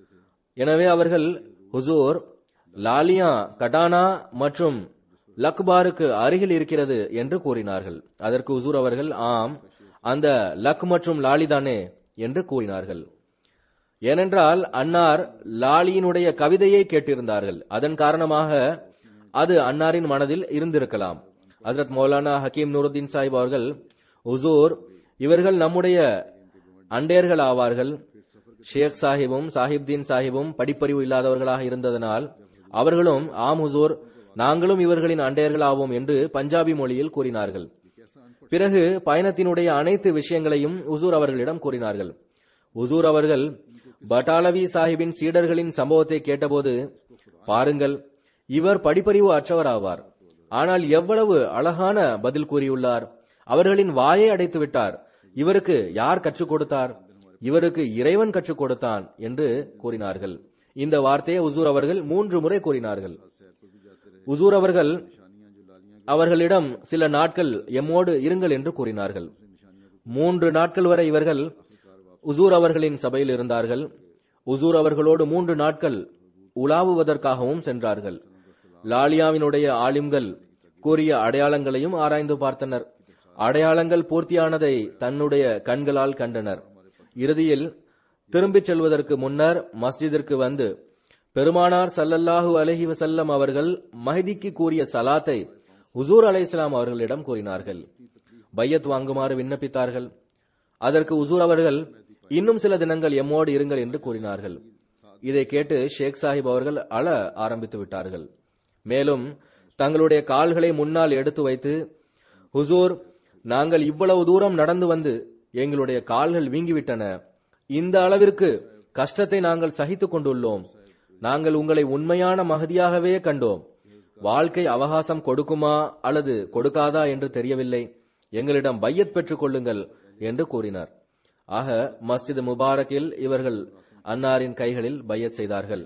எனவே அவர்கள் ஹுசூர் லாலியா கட்டானா மற்றும் லக்பாருக்கு அருகில் இருக்கிறது என்று கூறினார்கள் அதற்கு ஹுசூர் அவர்கள் ஆம் அந்த லக் மற்றும் லாலிதானே என்று கூறினார்கள் ஏனென்றால் அன்னார் லாலியினுடைய கவிதையை கேட்டிருந்தார்கள் அதன் காரணமாக அது அன்னாரின் மனதில் இருந்திருக்கலாம் ஹசரத் மௌலானா ஹக்கீம் நூருத்தீன் சாஹிப் அவர்கள் உசூர் இவர்கள் நம்முடைய அண்டையர்கள் ஆவார்கள் ஷேக் சாஹிபும் சாஹிப்தீன் சாஹிபும் படிப்பறிவு இல்லாதவர்களாக இருந்ததனால் அவர்களும் ஆம் ஹுசூர் நாங்களும் இவர்களின் அண்டையர்கள் ஆவோம் என்று பஞ்சாபி மொழியில் கூறினார்கள் பிறகு பயணத்தினுடைய அனைத்து விஷயங்களையும் உசூர் அவர்களிடம் கூறினார்கள் உசூர் அவர்கள் பட்டாலவி சாஹிபின் சீடர்களின் சம்பவத்தை கேட்டபோது பாருங்கள் இவர் படிப்பறிவு அற்றவர் ஆவார் ஆனால் எவ்வளவு அழகான பதில் கூறியுள்ளார் அவர்களின் வாயை அடைத்து விட்டார் இவருக்கு யார் கற்றுக் கொடுத்தார் இவருக்கு இறைவன் கற்றுக் கொடுத்தான் என்று கூறினார்கள் இந்த வார்த்தையை உசூர் அவர்கள் மூன்று முறை கூறினார்கள் உசூர் அவர்கள் அவர்களிடம் சில நாட்கள் எம்மோடு இருங்கள் என்று கூறினார்கள் மூன்று நாட்கள் வரை இவர்கள் உசூர் அவர்களின் சபையில் இருந்தார்கள் உசூர் அவர்களோடு மூன்று நாட்கள் உலாவுவதற்காகவும் சென்றார்கள் லாலியாவினுடைய ஆலிம்கள் கூறிய அடையாளங்களையும் ஆராய்ந்து பார்த்தனர் அடையாளங்கள் பூர்த்தியானதை தன்னுடைய கண்களால் கண்டனர் இறுதியில் திரும்பிச் செல்வதற்கு முன்னர் மஸ்ஜிதிற்கு வந்து பெருமானார் சல்லல்லாஹு அலஹி வசல்லம் அவர்கள் மஹதிக்கு கூறிய சலாத்தை உசூர் அலை இஸ்லாம் அவர்களிடம் கூறினார்கள் பையத் வாங்குமாறு விண்ணப்பித்தார்கள் அதற்கு உசூர் அவர்கள் இன்னும் சில தினங்கள் எம்மோடு இருங்கள் என்று கூறினார்கள் இதை கேட்டு ஷேக் சாஹிப் அவர்கள் அழ ஆரம்பித்து விட்டார்கள் மேலும் தங்களுடைய கால்களை முன்னால் எடுத்து வைத்து ஹுசூர் நாங்கள் இவ்வளவு தூரம் நடந்து வந்து எங்களுடைய கால்கள் வீங்கிவிட்டன இந்த அளவிற்கு கஷ்டத்தை நாங்கள் சகித்துக் கொண்டுள்ளோம் நாங்கள் உங்களை உண்மையான மகதியாகவே கண்டோம் வாழ்க்கை அவகாசம் கொடுக்குமா அல்லது கொடுக்காதா என்று தெரியவில்லை எங்களிடம் பையத் பெற்றுக் கொள்ளுங்கள் என்று கூறினார் ஆக மஸ்ஜித் முபாரக்கில் இவர்கள் அன்னாரின் கைகளில் பையத் செய்தார்கள்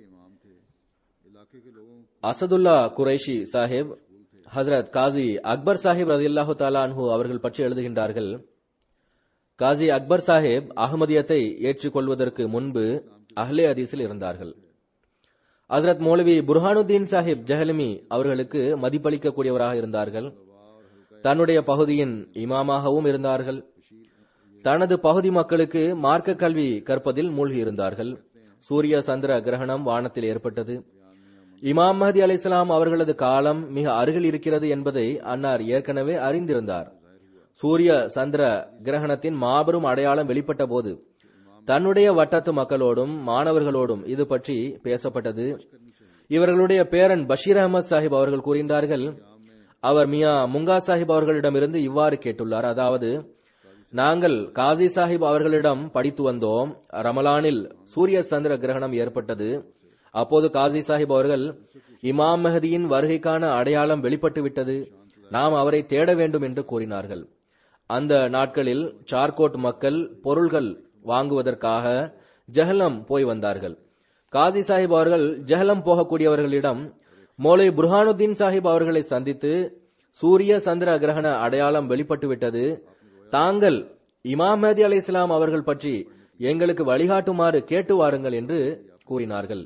அசதுல்லா குரைஷி சாஹிப் ஹசரத் காசி அக்பர் சாஹிப் ரதில்லாஹு தாலான்ஹூ அவர்கள் பற்றி எழுதுகின்றார்கள் காசி அக்பர் சாஹிப் அகமதியத்தை ஏற்றுக்கொள்வதற்கு முன்பு அஹ்லே ஹதீஸில் இருந்தார்கள் ஹசரத் மௌலவி புர்ஹானுத்தீன் சாஹிப் ஜஹலமி அவர்களுக்கு மதிப்பளிக்கக்கூடியவராக இருந்தார்கள் தன்னுடைய பகுதியின் இமாமாகவும் இருந்தார்கள் தனது பகுதி மக்களுக்கு மார்க்க கல்வி கற்பதில் மூழ்கி இருந்தார்கள் சூரிய சந்திர கிரகணம் வானத்தில் ஏற்பட்டது இமாம் மஹதி அலி இஸ்லாம் அவர்களது காலம் மிக அருகில் இருக்கிறது என்பதை அன்னார் ஏற்கனவே அறிந்திருந்தார் சூரிய சந்திர கிரகணத்தின் மாபெரும் அடையாளம் வெளிப்பட்ட போது தன்னுடைய வட்டத்து மக்களோடும் மாணவர்களோடும் இது பற்றி பேசப்பட்டது இவர்களுடைய பேரன் பஷீர் அகமது சாஹிப் அவர்கள் கூறுகின்றார்கள் அவர் மியா முங்கா சாஹிப் அவர்களிடமிருந்து இவ்வாறு கேட்டுள்ளார் அதாவது நாங்கள் காசி சாஹிப் அவர்களிடம் படித்து வந்தோம் ரமலானில் சூரிய சந்திர கிரகணம் ஏற்பட்டது அப்போது காசி சாஹிப் அவர்கள் இமாம் மெஹதியின் வருகைக்கான அடையாளம் வெளிப்பட்டு விட்டது நாம் அவரை தேட வேண்டும் என்று கூறினார்கள் அந்த நாட்களில் சார்கோட் மக்கள் பொருள்கள் வாங்குவதற்காக ஜஹலம் போய் வந்தார்கள் காசி சாஹிப் அவர்கள் ஜஹலம் போகக்கூடியவர்களிடம் மோலை புர்ஹானுத்தீன் சாஹிப் அவர்களை சந்தித்து சூரிய சந்திர கிரகண அடையாளம் வெளிப்பட்டு விட்டது தாங்கள் இமாம் மஹதி அலை இஸ்லாம் அவர்கள் பற்றி எங்களுக்கு வழிகாட்டுமாறு கேட்டு வாருங்கள் என்று கூறினார்கள்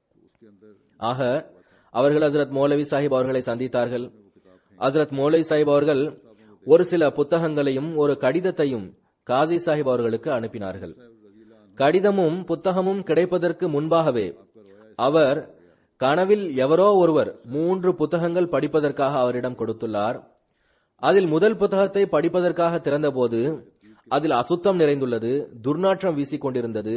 ஆக அவர்கள் ஹசரத் மௌலவி சாஹிப் அவர்களை சந்தித்தார்கள் ஹசரத் மௌலவி சாஹிப் அவர்கள் ஒரு சில புத்தகங்களையும் ஒரு கடிதத்தையும் காசி சாஹிப் அவர்களுக்கு அனுப்பினார்கள் கடிதமும் புத்தகமும் கிடைப்பதற்கு முன்பாகவே அவர் கனவில் எவரோ ஒருவர் மூன்று புத்தகங்கள் படிப்பதற்காக அவரிடம் கொடுத்துள்ளார் அதில் முதல் புத்தகத்தை படிப்பதற்காக திறந்தபோது அதில் அசுத்தம் நிறைந்துள்ளது துர்நாற்றம் வீசிக் கொண்டிருந்தது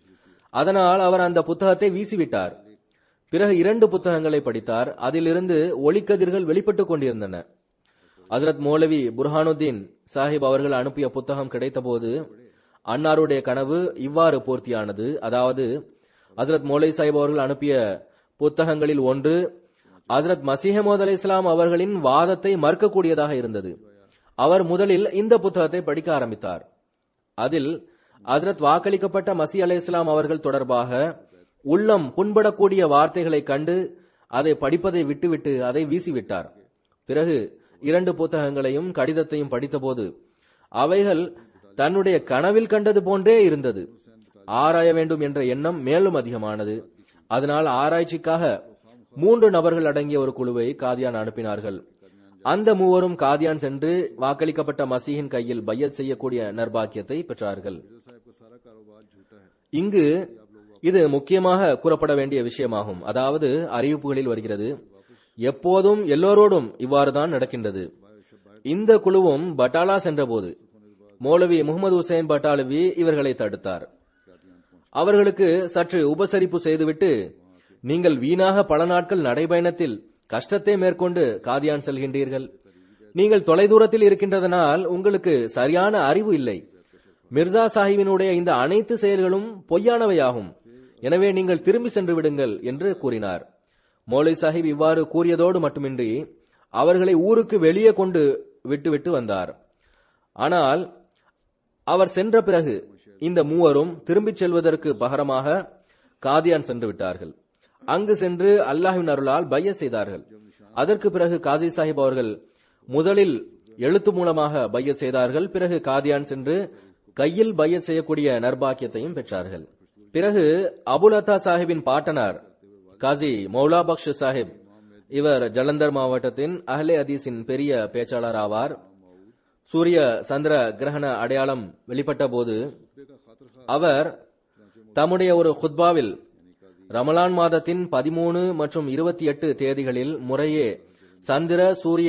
அதனால் அவர் அந்த புத்தகத்தை வீசிவிட்டார் பிறகு இரண்டு புத்தகங்களை படித்தார் அதிலிருந்து ஒளிக்கதிர்கள் வெளிப்பட்டுக் கொண்டிருந்தன ஹசரத் மௌலவி புர்ஹானுத்தீன் சாஹிப் அவர்கள் அனுப்பிய புத்தகம் கிடைத்தபோது அன்னாருடைய கனவு இவ்வாறு பூர்த்தியானது அதாவது ஹசரத் மௌலை சாஹிப் அவர்கள் அனுப்பிய புத்தகங்களில் ஒன்று ஹசரத் மசீஹமோத் அலி இஸ்லாம் அவர்களின் வாதத்தை மறுக்கக்கூடியதாக இருந்தது அவர் முதலில் இந்த புத்தகத்தை படிக்க ஆரம்பித்தார் அதில் ஹசரத் வாக்களிக்கப்பட்ட மசி அலை இஸ்லாம் அவர்கள் தொடர்பாக உள்ளம் புண்படக்கூடிய வார்த்தைகளை கண்டு அதை படிப்பதை விட்டுவிட்டு அதை வீசிவிட்டார் பிறகு இரண்டு புத்தகங்களையும் கடிதத்தையும் படித்தபோது அவைகள் தன்னுடைய கனவில் கண்டது போன்றே இருந்தது ஆராய வேண்டும் என்ற எண்ணம் மேலும் அதிகமானது அதனால் ஆராய்ச்சிக்காக மூன்று நபர்கள் அடங்கிய ஒரு குழுவை காதியான் அனுப்பினார்கள் அந்த மூவரும் காதியான் சென்று வாக்களிக்கப்பட்ட மசீஹின் கையில் பையத் செய்யக்கூடிய நர்பாக்கியத்தை பெற்றார்கள் साहब का सारा कारोबार झूठा है இங்கு இது முக்கியமாக கூறப்பட வேண்டிய விஷயமாகும் அதாவது அறிவிப்புகளில் வருகிறது எப்போதும் எல்லோரோடும் இவ்வாறுதான் நடக்கின்றது இந்த குழுவும் பட்டாலா சென்றபோது மௌலவி முகமது ஹுசைன் பட்டாலவி இவர்களை தடுத்தார் அவர்களுக்கு சற்று உபசரிப்பு செய்துவிட்டு நீங்கள் வீணாக பல நாட்கள் நடைபயணத்தில் கஷ்டத்தை மேற்கொண்டு காதியான் செல்கின்றீர்கள் நீங்கள் தொலைதூரத்தில் இருக்கின்றதனால் உங்களுக்கு சரியான அறிவு இல்லை மிர்சா சாஹிபினுடைய இந்த அனைத்து செயல்களும் பொய்யானவையாகும் எனவே நீங்கள் திரும்பி சென்று விடுங்கள் என்று கூறினார் மௌலை சாஹிப் இவ்வாறு கூறியதோடு மட்டுமின்றி அவர்களை ஊருக்கு வெளியே கொண்டு விட்டுவிட்டு வந்தார் ஆனால் அவர் சென்ற பிறகு இந்த மூவரும் திரும்பிச் செல்வதற்கு பகரமாக காதியான் சென்று விட்டார்கள் அங்கு சென்று அல்லாஹ்வின் அருளால் பைய செய்தார்கள் அதற்கு பிறகு காசி சாஹிப் அவர்கள் முதலில் எழுத்து மூலமாக பைய செய்தார்கள் பிறகு காதியான் சென்று கையில் பைய செய்யக்கூடிய நர்பாக்கியத்தையும் பெற்றார்கள் பிறகு அபுலதா சாஹிப்பின் பாட்டனார் காசி மௌலா பக்ஷ் சாஹிப் இவர் ஜலந்தர் மாவட்டத்தின் அஹ்லே ஹதீஸின் பெரிய பேச்சாளர் ஆவார் சூரிய சந்திர கிரகண அடையாளம் வெளிப்பட்ட போது அவர் தம்முடைய ஒரு குத்பாவில் ரமலான் மாதத்தின் பதிமூணு மற்றும் இருபத்தி எட்டு தேதிகளில் முறையே சந்திர சூரிய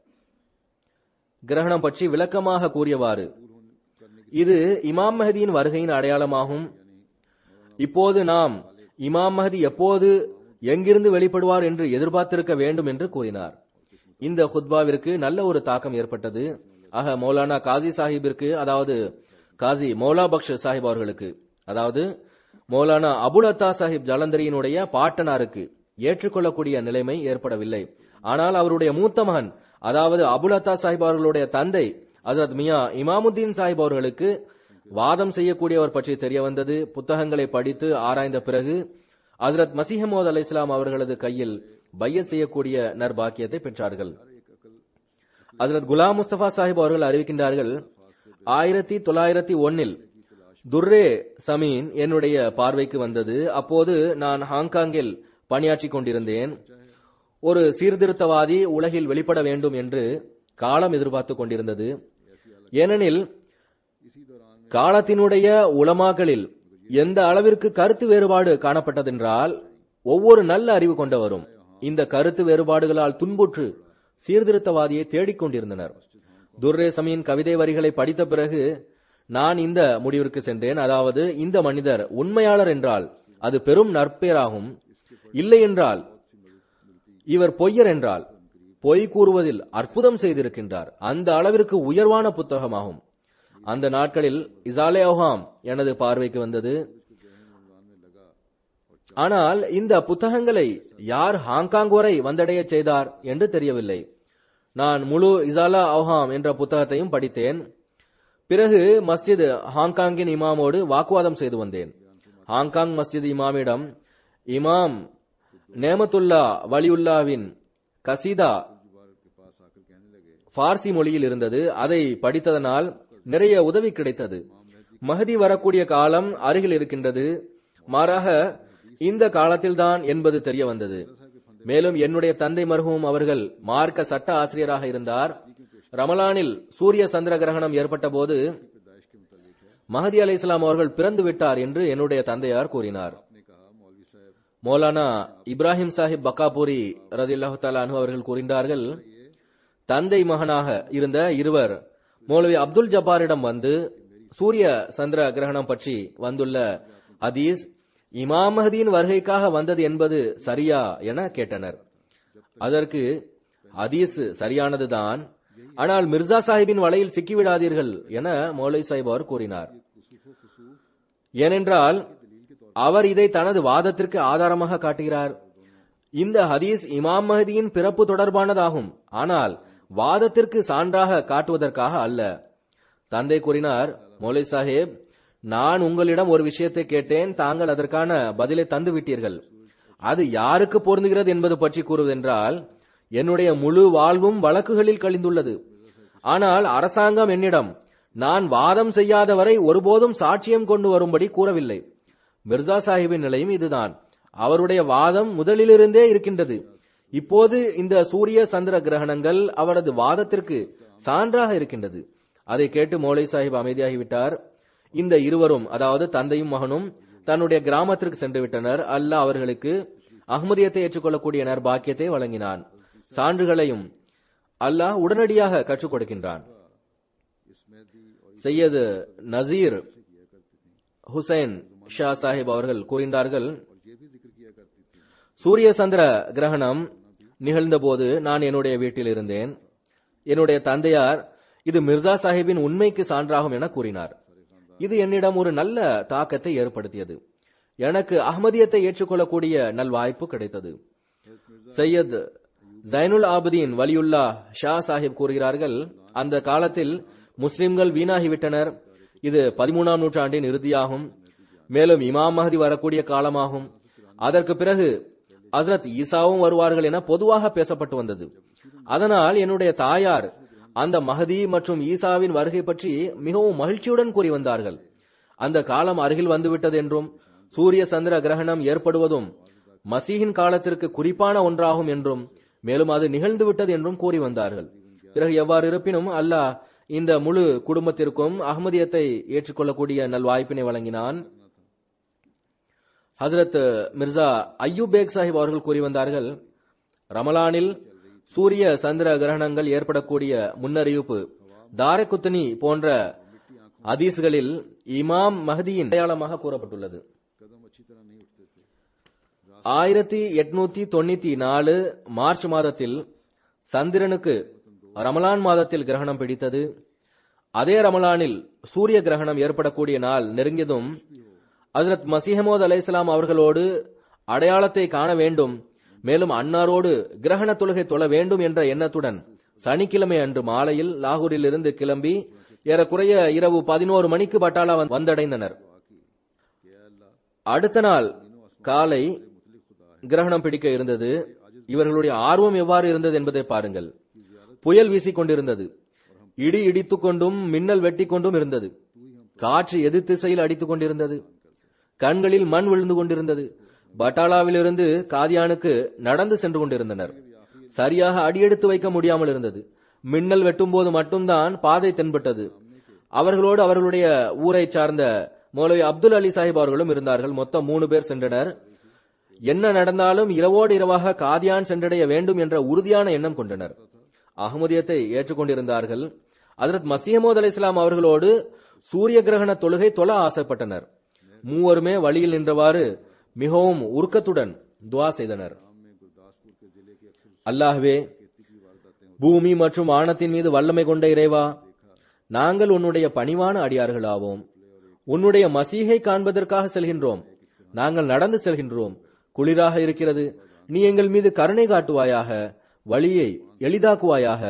கிரகணம் பற்றி விளக்கமாக கூறியவாறு இது இமாம் மஹதியின் வருகையின் அடையாளமாகும் இப்போது நாம் இமாம் மஹதி எப்போது எங்கிருந்து வெளிப்படுவார் என்று எதிர்பார்த்திருக்க வேண்டும் என்று கூறினார் இந்த ஹுத்பாவிற்கு நல்ல ஒரு தாக்கம் ஏற்பட்டது ஆக மௌலானா காசி சாஹிப்பிற்கு அதாவது காசி மௌலா பக்ஷ் சாஹிப் அவர்களுக்கு அதாவது மௌலானா அபுல் அத்தா சாஹிப் ஜலந்தரியினுடைய பாட்டனாருக்கு ஏற்றுக்கொள்ளக்கூடிய நிலைமை ஏற்படவில்லை ஆனால் அவருடைய மூத்த மகன் அதாவது அபுல் அத்தா சாஹிப் அவர்களுடைய தந்தை ஹசரத் மியா இமாமுத்தீன் சாஹிப் அவர்களுக்கு வாதம் செய்யக்கூடியவர் பற்றி தெரிய வந்தது புத்தகங்களை படித்து ஆராய்ந்த பிறகு ஹசரத் மசிஹமோத் அலை இஸ்லாம் அவர்களது கையில் பையத் செய்யக்கூடிய நர்பாக்கியத்தை பெற்றார்கள் ஹசரத் குலாம் முஸ்தபா சாஹிப் அவர்கள் அறிவிக்கின்றார்கள் ஆயிரத்தி தொள்ளாயிரத்தி ஒன்னில் துர்ரே சமீன் என்னுடைய பார்வைக்கு வந்தது அப்போது நான் ஹாங்காங்கில் பணியாற்றிக் கொண்டிருந்தேன் ஒரு சீர்திருத்தவாதி உலகில் வெளிப்பட வேண்டும் என்று காலம் எதிர்பார்த்துக் கொண்டிருந்தது ஏனெனில் காலத்தினுடைய உலமாக்களில் எந்த அளவிற்கு கருத்து வேறுபாடு காணப்பட்டதென்றால் ஒவ்வொரு நல்ல அறிவு கொண்டவரும் இந்த கருத்து வேறுபாடுகளால் துன்புற்று சீர்திருத்தவாதியை தேடிக் கொண்டிருந்தனர் துர்ரே சமீன் கவிதை வரிகளை படித்த பிறகு நான் இந்த முடிவிற்கு சென்றேன் அதாவது இந்த மனிதர் உண்மையாளர் என்றால் அது பெரும் நற்பேராகும் இல்லை என்றால் இவர் பொய்யர் என்றால் பொய் கூறுவதில் அற்புதம் செய்திருக்கின்றார் அந்த அளவிற்கு உயர்வான புத்தகமாகும் அந்த நாட்களில் இசாலே அவ்ஹாம் எனது பார்வைக்கு வந்தது ஆனால் இந்த புத்தகங்களை யார் ஹாங்காங் வரை வந்தடைய செய்தார் என்று தெரியவில்லை நான் முழு இசாலா அவ்ஹாம் என்ற புத்தகத்தையும் படித்தேன் பிறகு மஸ்ஜித் ஹாங்காங்கின் இமாமோடு வாக்குவாதம் செய்து வந்தேன் ஹாங்காங் மஸ்ஜித் இமாமிடம் இமாம் நேமத்துல்லா வலியுல்லாவின் கசீதா பார்சி மொழியில் இருந்தது அதை படித்ததனால் நிறைய உதவி கிடைத்தது மஹதி வரக்கூடிய காலம் அருகில் இருக்கின்றது மாறாக இந்த காலத்தில்தான் என்பது தெரிய வந்தது மேலும் என்னுடைய தந்தை மருகும் அவர்கள் மார்க்க சட்ட ஆசிரியராக இருந்தார் ரமலானில் சூரிய சந்திர கிரகணம் ஏற்பட்ட போது மஹதி அலை இஸ்லாம் அவர்கள் பிறந்து விட்டார் என்று என்னுடைய தந்தையார் கூறினார் மௌலானா இப்ராஹிம் சாஹிப் பக்காபூரி ரதில்லாஹு தாலா அனு அவர்கள் கூறினார்கள் தந்தை மகனாக இருந்த இருவர் மௌலவி அப்துல் ஜப்பாரிடம் வந்து சூரிய சந்திர கிரகணம் பற்றி வந்துள்ள அதீஸ் இமாம் மஹதியின் வருகைக்காக வந்தது என்பது சரியா என கேட்டனர் அதற்கு ஹதீஸ் சரியானதுதான் ஆனால் மிர்சா சாஹிப்பின் வலையில் சிக்கிவிடாதீர்கள் என மௌலை சாஹிப் அவர் கூறினார் ஏனென்றால் அவர் இதை தனது வாதத்திற்கு ஆதாரமாக காட்டுகிறார் இந்த ஹதீஸ் இமாம் மஹதியின் பிறப்பு தொடர்பானதாகும் ஆனால் வாதத்திற்கு சான்றாக காட்டுவதற்காக அல்ல தந்தை கூறினார் மௌலை சாஹேப் நான் உங்களிடம் ஒரு விஷயத்தை கேட்டேன் தாங்கள் அதற்கான பதிலை தந்து விட்டீர்கள் அது யாருக்கு பொருந்துகிறது என்பது பற்றி கூறுவதென்றால் என்னுடைய முழு வாழ்வும் வழக்குகளில் கழிந்துள்ளது ஆனால் அரசாங்கம் என்னிடம் நான் வாதம் செய்யாதவரை ஒருபோதும் சாட்சியம் கொண்டு வரும்படி கூறவில்லை மிர்சா சாஹிப்பின் நிலையும் இதுதான் அவருடைய வாதம் முதலிலிருந்தே இருக்கின்றது இப்போது இந்த சூரிய சந்திர கிரகணங்கள் அவரது வாதத்திற்கு சான்றாக இருக்கின்றது அதை கேட்டு மௌலை சாஹிப் அமைதியாகிவிட்டார் இந்த இருவரும் அதாவது தந்தையும் மகனும் தன்னுடைய கிராமத்திற்கு சென்று விட்டனர் அல்லாஹ் அவர்களுக்கு அஹ்மதியத்தை ஏற்றுக்கொள்ளக்கூடிய நற்பாக்கியத்தை வழங்கினான் சான்றுகளையும் அல்லாஹ் உடனடியாக கற்றுக் கொடுக்கின்றான் சையது நசீர் ஹுசைன் ஷா சாஹிப் அவர்கள் கூறினார்கள் சூரிய சந்திர கிரகணம் நிகழ்ந்தபோது நான் என்னுடைய வீட்டில் இருந்தேன் என்னுடைய தந்தையார் இது மிர்சா சாஹிப்பின் உண்மைக்கு சான்றாகும் என கூறினார் இது என்னிடம் ஒரு நல்ல தாக்கத்தை ஏற்படுத்தியது எனக்கு அஹ்மதியத்தை ஏற்றுக்கொள்ளக்கூடிய நல்வாய்ப்பு கிடைத்தது சையத் ஜைனுல் ஆபதீன் வலியுல்லா ஷா சாஹிப் கூறுகிறார்கள் அந்த காலத்தில் முஸ்லிம்கள் வீணாகிவிட்டனர் இது பதிமூணாம் நூற்றாண்டின் இறுதியாகும் மேலும் இமாம் மஹதி வரக்கூடிய காலமாகும் அதற்கு பிறகு ஹசரத் ஈசாவும் வருவார்கள் என பொதுவாக பேசப்பட்டு வந்தது அதனால் என்னுடைய தாயார் அந்த மஹதி மற்றும் ஈசாவின் வருகை பற்றி மிகவும் மகிழ்ச்சியுடன் கூறி வந்தார்கள் அந்த காலம் அருகில் வந்துவிட்டது என்றும் சூரிய சந்திர கிரகணம் ஏற்படுவதும் மசீஹின் காலத்திற்கு குறிப்பான ஒன்றாகும் என்றும் மேலும் அது நிகழ்ந்து விட்டது என்றும் கூறி வந்தார்கள் பிறகு எவ்வாறு இருப்பினும் அல்லாஹ் இந்த முழு குடும்பத்திற்கும் அகமதியத்தை ஏற்றுக்கொள்ளக்கூடிய நல்வாய்ப்பினை வழங்கினான் ஹசரத் மிர்சா ஐயூப் பேக் சாஹிப் அவர்கள் கூறி வந்தார்கள் ரமலானில் சூரிய சந்திர கிரகணங்கள் ஏற்படக்கூடிய முன்னறிவிப்பு தாரகுத்தனி போன்ற அதீஸ்களில் இமாம் மஹதியின் அடையாளமாக கூறப்பட்டுள்ளது ஆயிரத்தி எட்நூத்தி தொண்ணூத்தி நாலு மார்ச் மாதத்தில் சந்திரனுக்கு ரமலான் மாதத்தில் கிரகணம் பிடித்தது அதே ரமலானில் சூரிய கிரகணம் ஏற்படக்கூடிய நாள் நெருங்கியதும் ஹசரத் மசிஹமோத் அலைஹிஸ்லாம் அவர்களோடு அடையாளத்தை காண வேண்டும் மேலும் அன்னாரோடு கிரகண தொழுகை தொழ வேண்டும் என்ற எண்ணத்துடன் சனிக்கிழமை அன்று மாலையில் லாகூரில் இருந்து கிளம்பி ஏறக்குறைய இரவு பதினோரு மணிக்கு பட்டாலா வந்தடைந்தனர் அடுத்த நாள் காலை கிரகணம் பிடிக்க இருந்தது இவர்களுடைய ஆர்வம் எவ்வாறு இருந்தது என்பதை பாருங்கள் புயல் வீசிக் கொண்டிருந்தது இடி இடித்துக் கொண்டும் மின்னல் வெட்டி கொண்டும் இருந்தது காற்று எதிர் திசையில் அடித்துக் கொண்டிருந்தது கண்களில் மண் விழுந்து கொண்டிருந்தது பட்டாலாவிலிருந்து காதியானுக்கு நடந்து சென்று கொண்டிருந்தனர் சரியாக அடியெடுத்து வைக்க முடியாமல் இருந்தது மின்னல் வெட்டும் போது மட்டும்தான் பாதை தென்பட்டது அவர்களோடு அவர்களுடைய ஊரை சார்ந்த மௌலவி அப்துல் அலி சாஹிப் அவர்களும் இருந்தார்கள் மொத்தம் மூணு பேர் சென்றனர் என்ன நடந்தாலும் இரவோடு இரவாக காதியான் சென்றடைய வேண்டும் என்ற உறுதியான எண்ணம் கொண்டனர் அகமதியத்தை ஏற்றுக்கொண்டிருந்தார்கள் அதரத் மசியமோத் அலி இஸ்லாம் அவர்களோடு சூரிய கிரகண தொழுகை தொழ ஆசைப்பட்டனர் மூவருமே வழியில் நின்றவாறு மிகவும் உருக்கத்துடன் துவா செய்தனர் அல்லாஹ்வே பூமி மற்றும் வானத்தின் மீது வல்லமை கொண்ட இறைவா நாங்கள் உன்னுடைய பணிவான அடியார்களாவோம் உன்னுடைய மசீகை காண்பதற்காக செல்கின்றோம் நாங்கள் நடந்து செல்கின்றோம் குளிராக இருக்கிறது நீ எங்கள் மீது கருணை காட்டுவாயாக வழியை எளிதாக்குவாயாக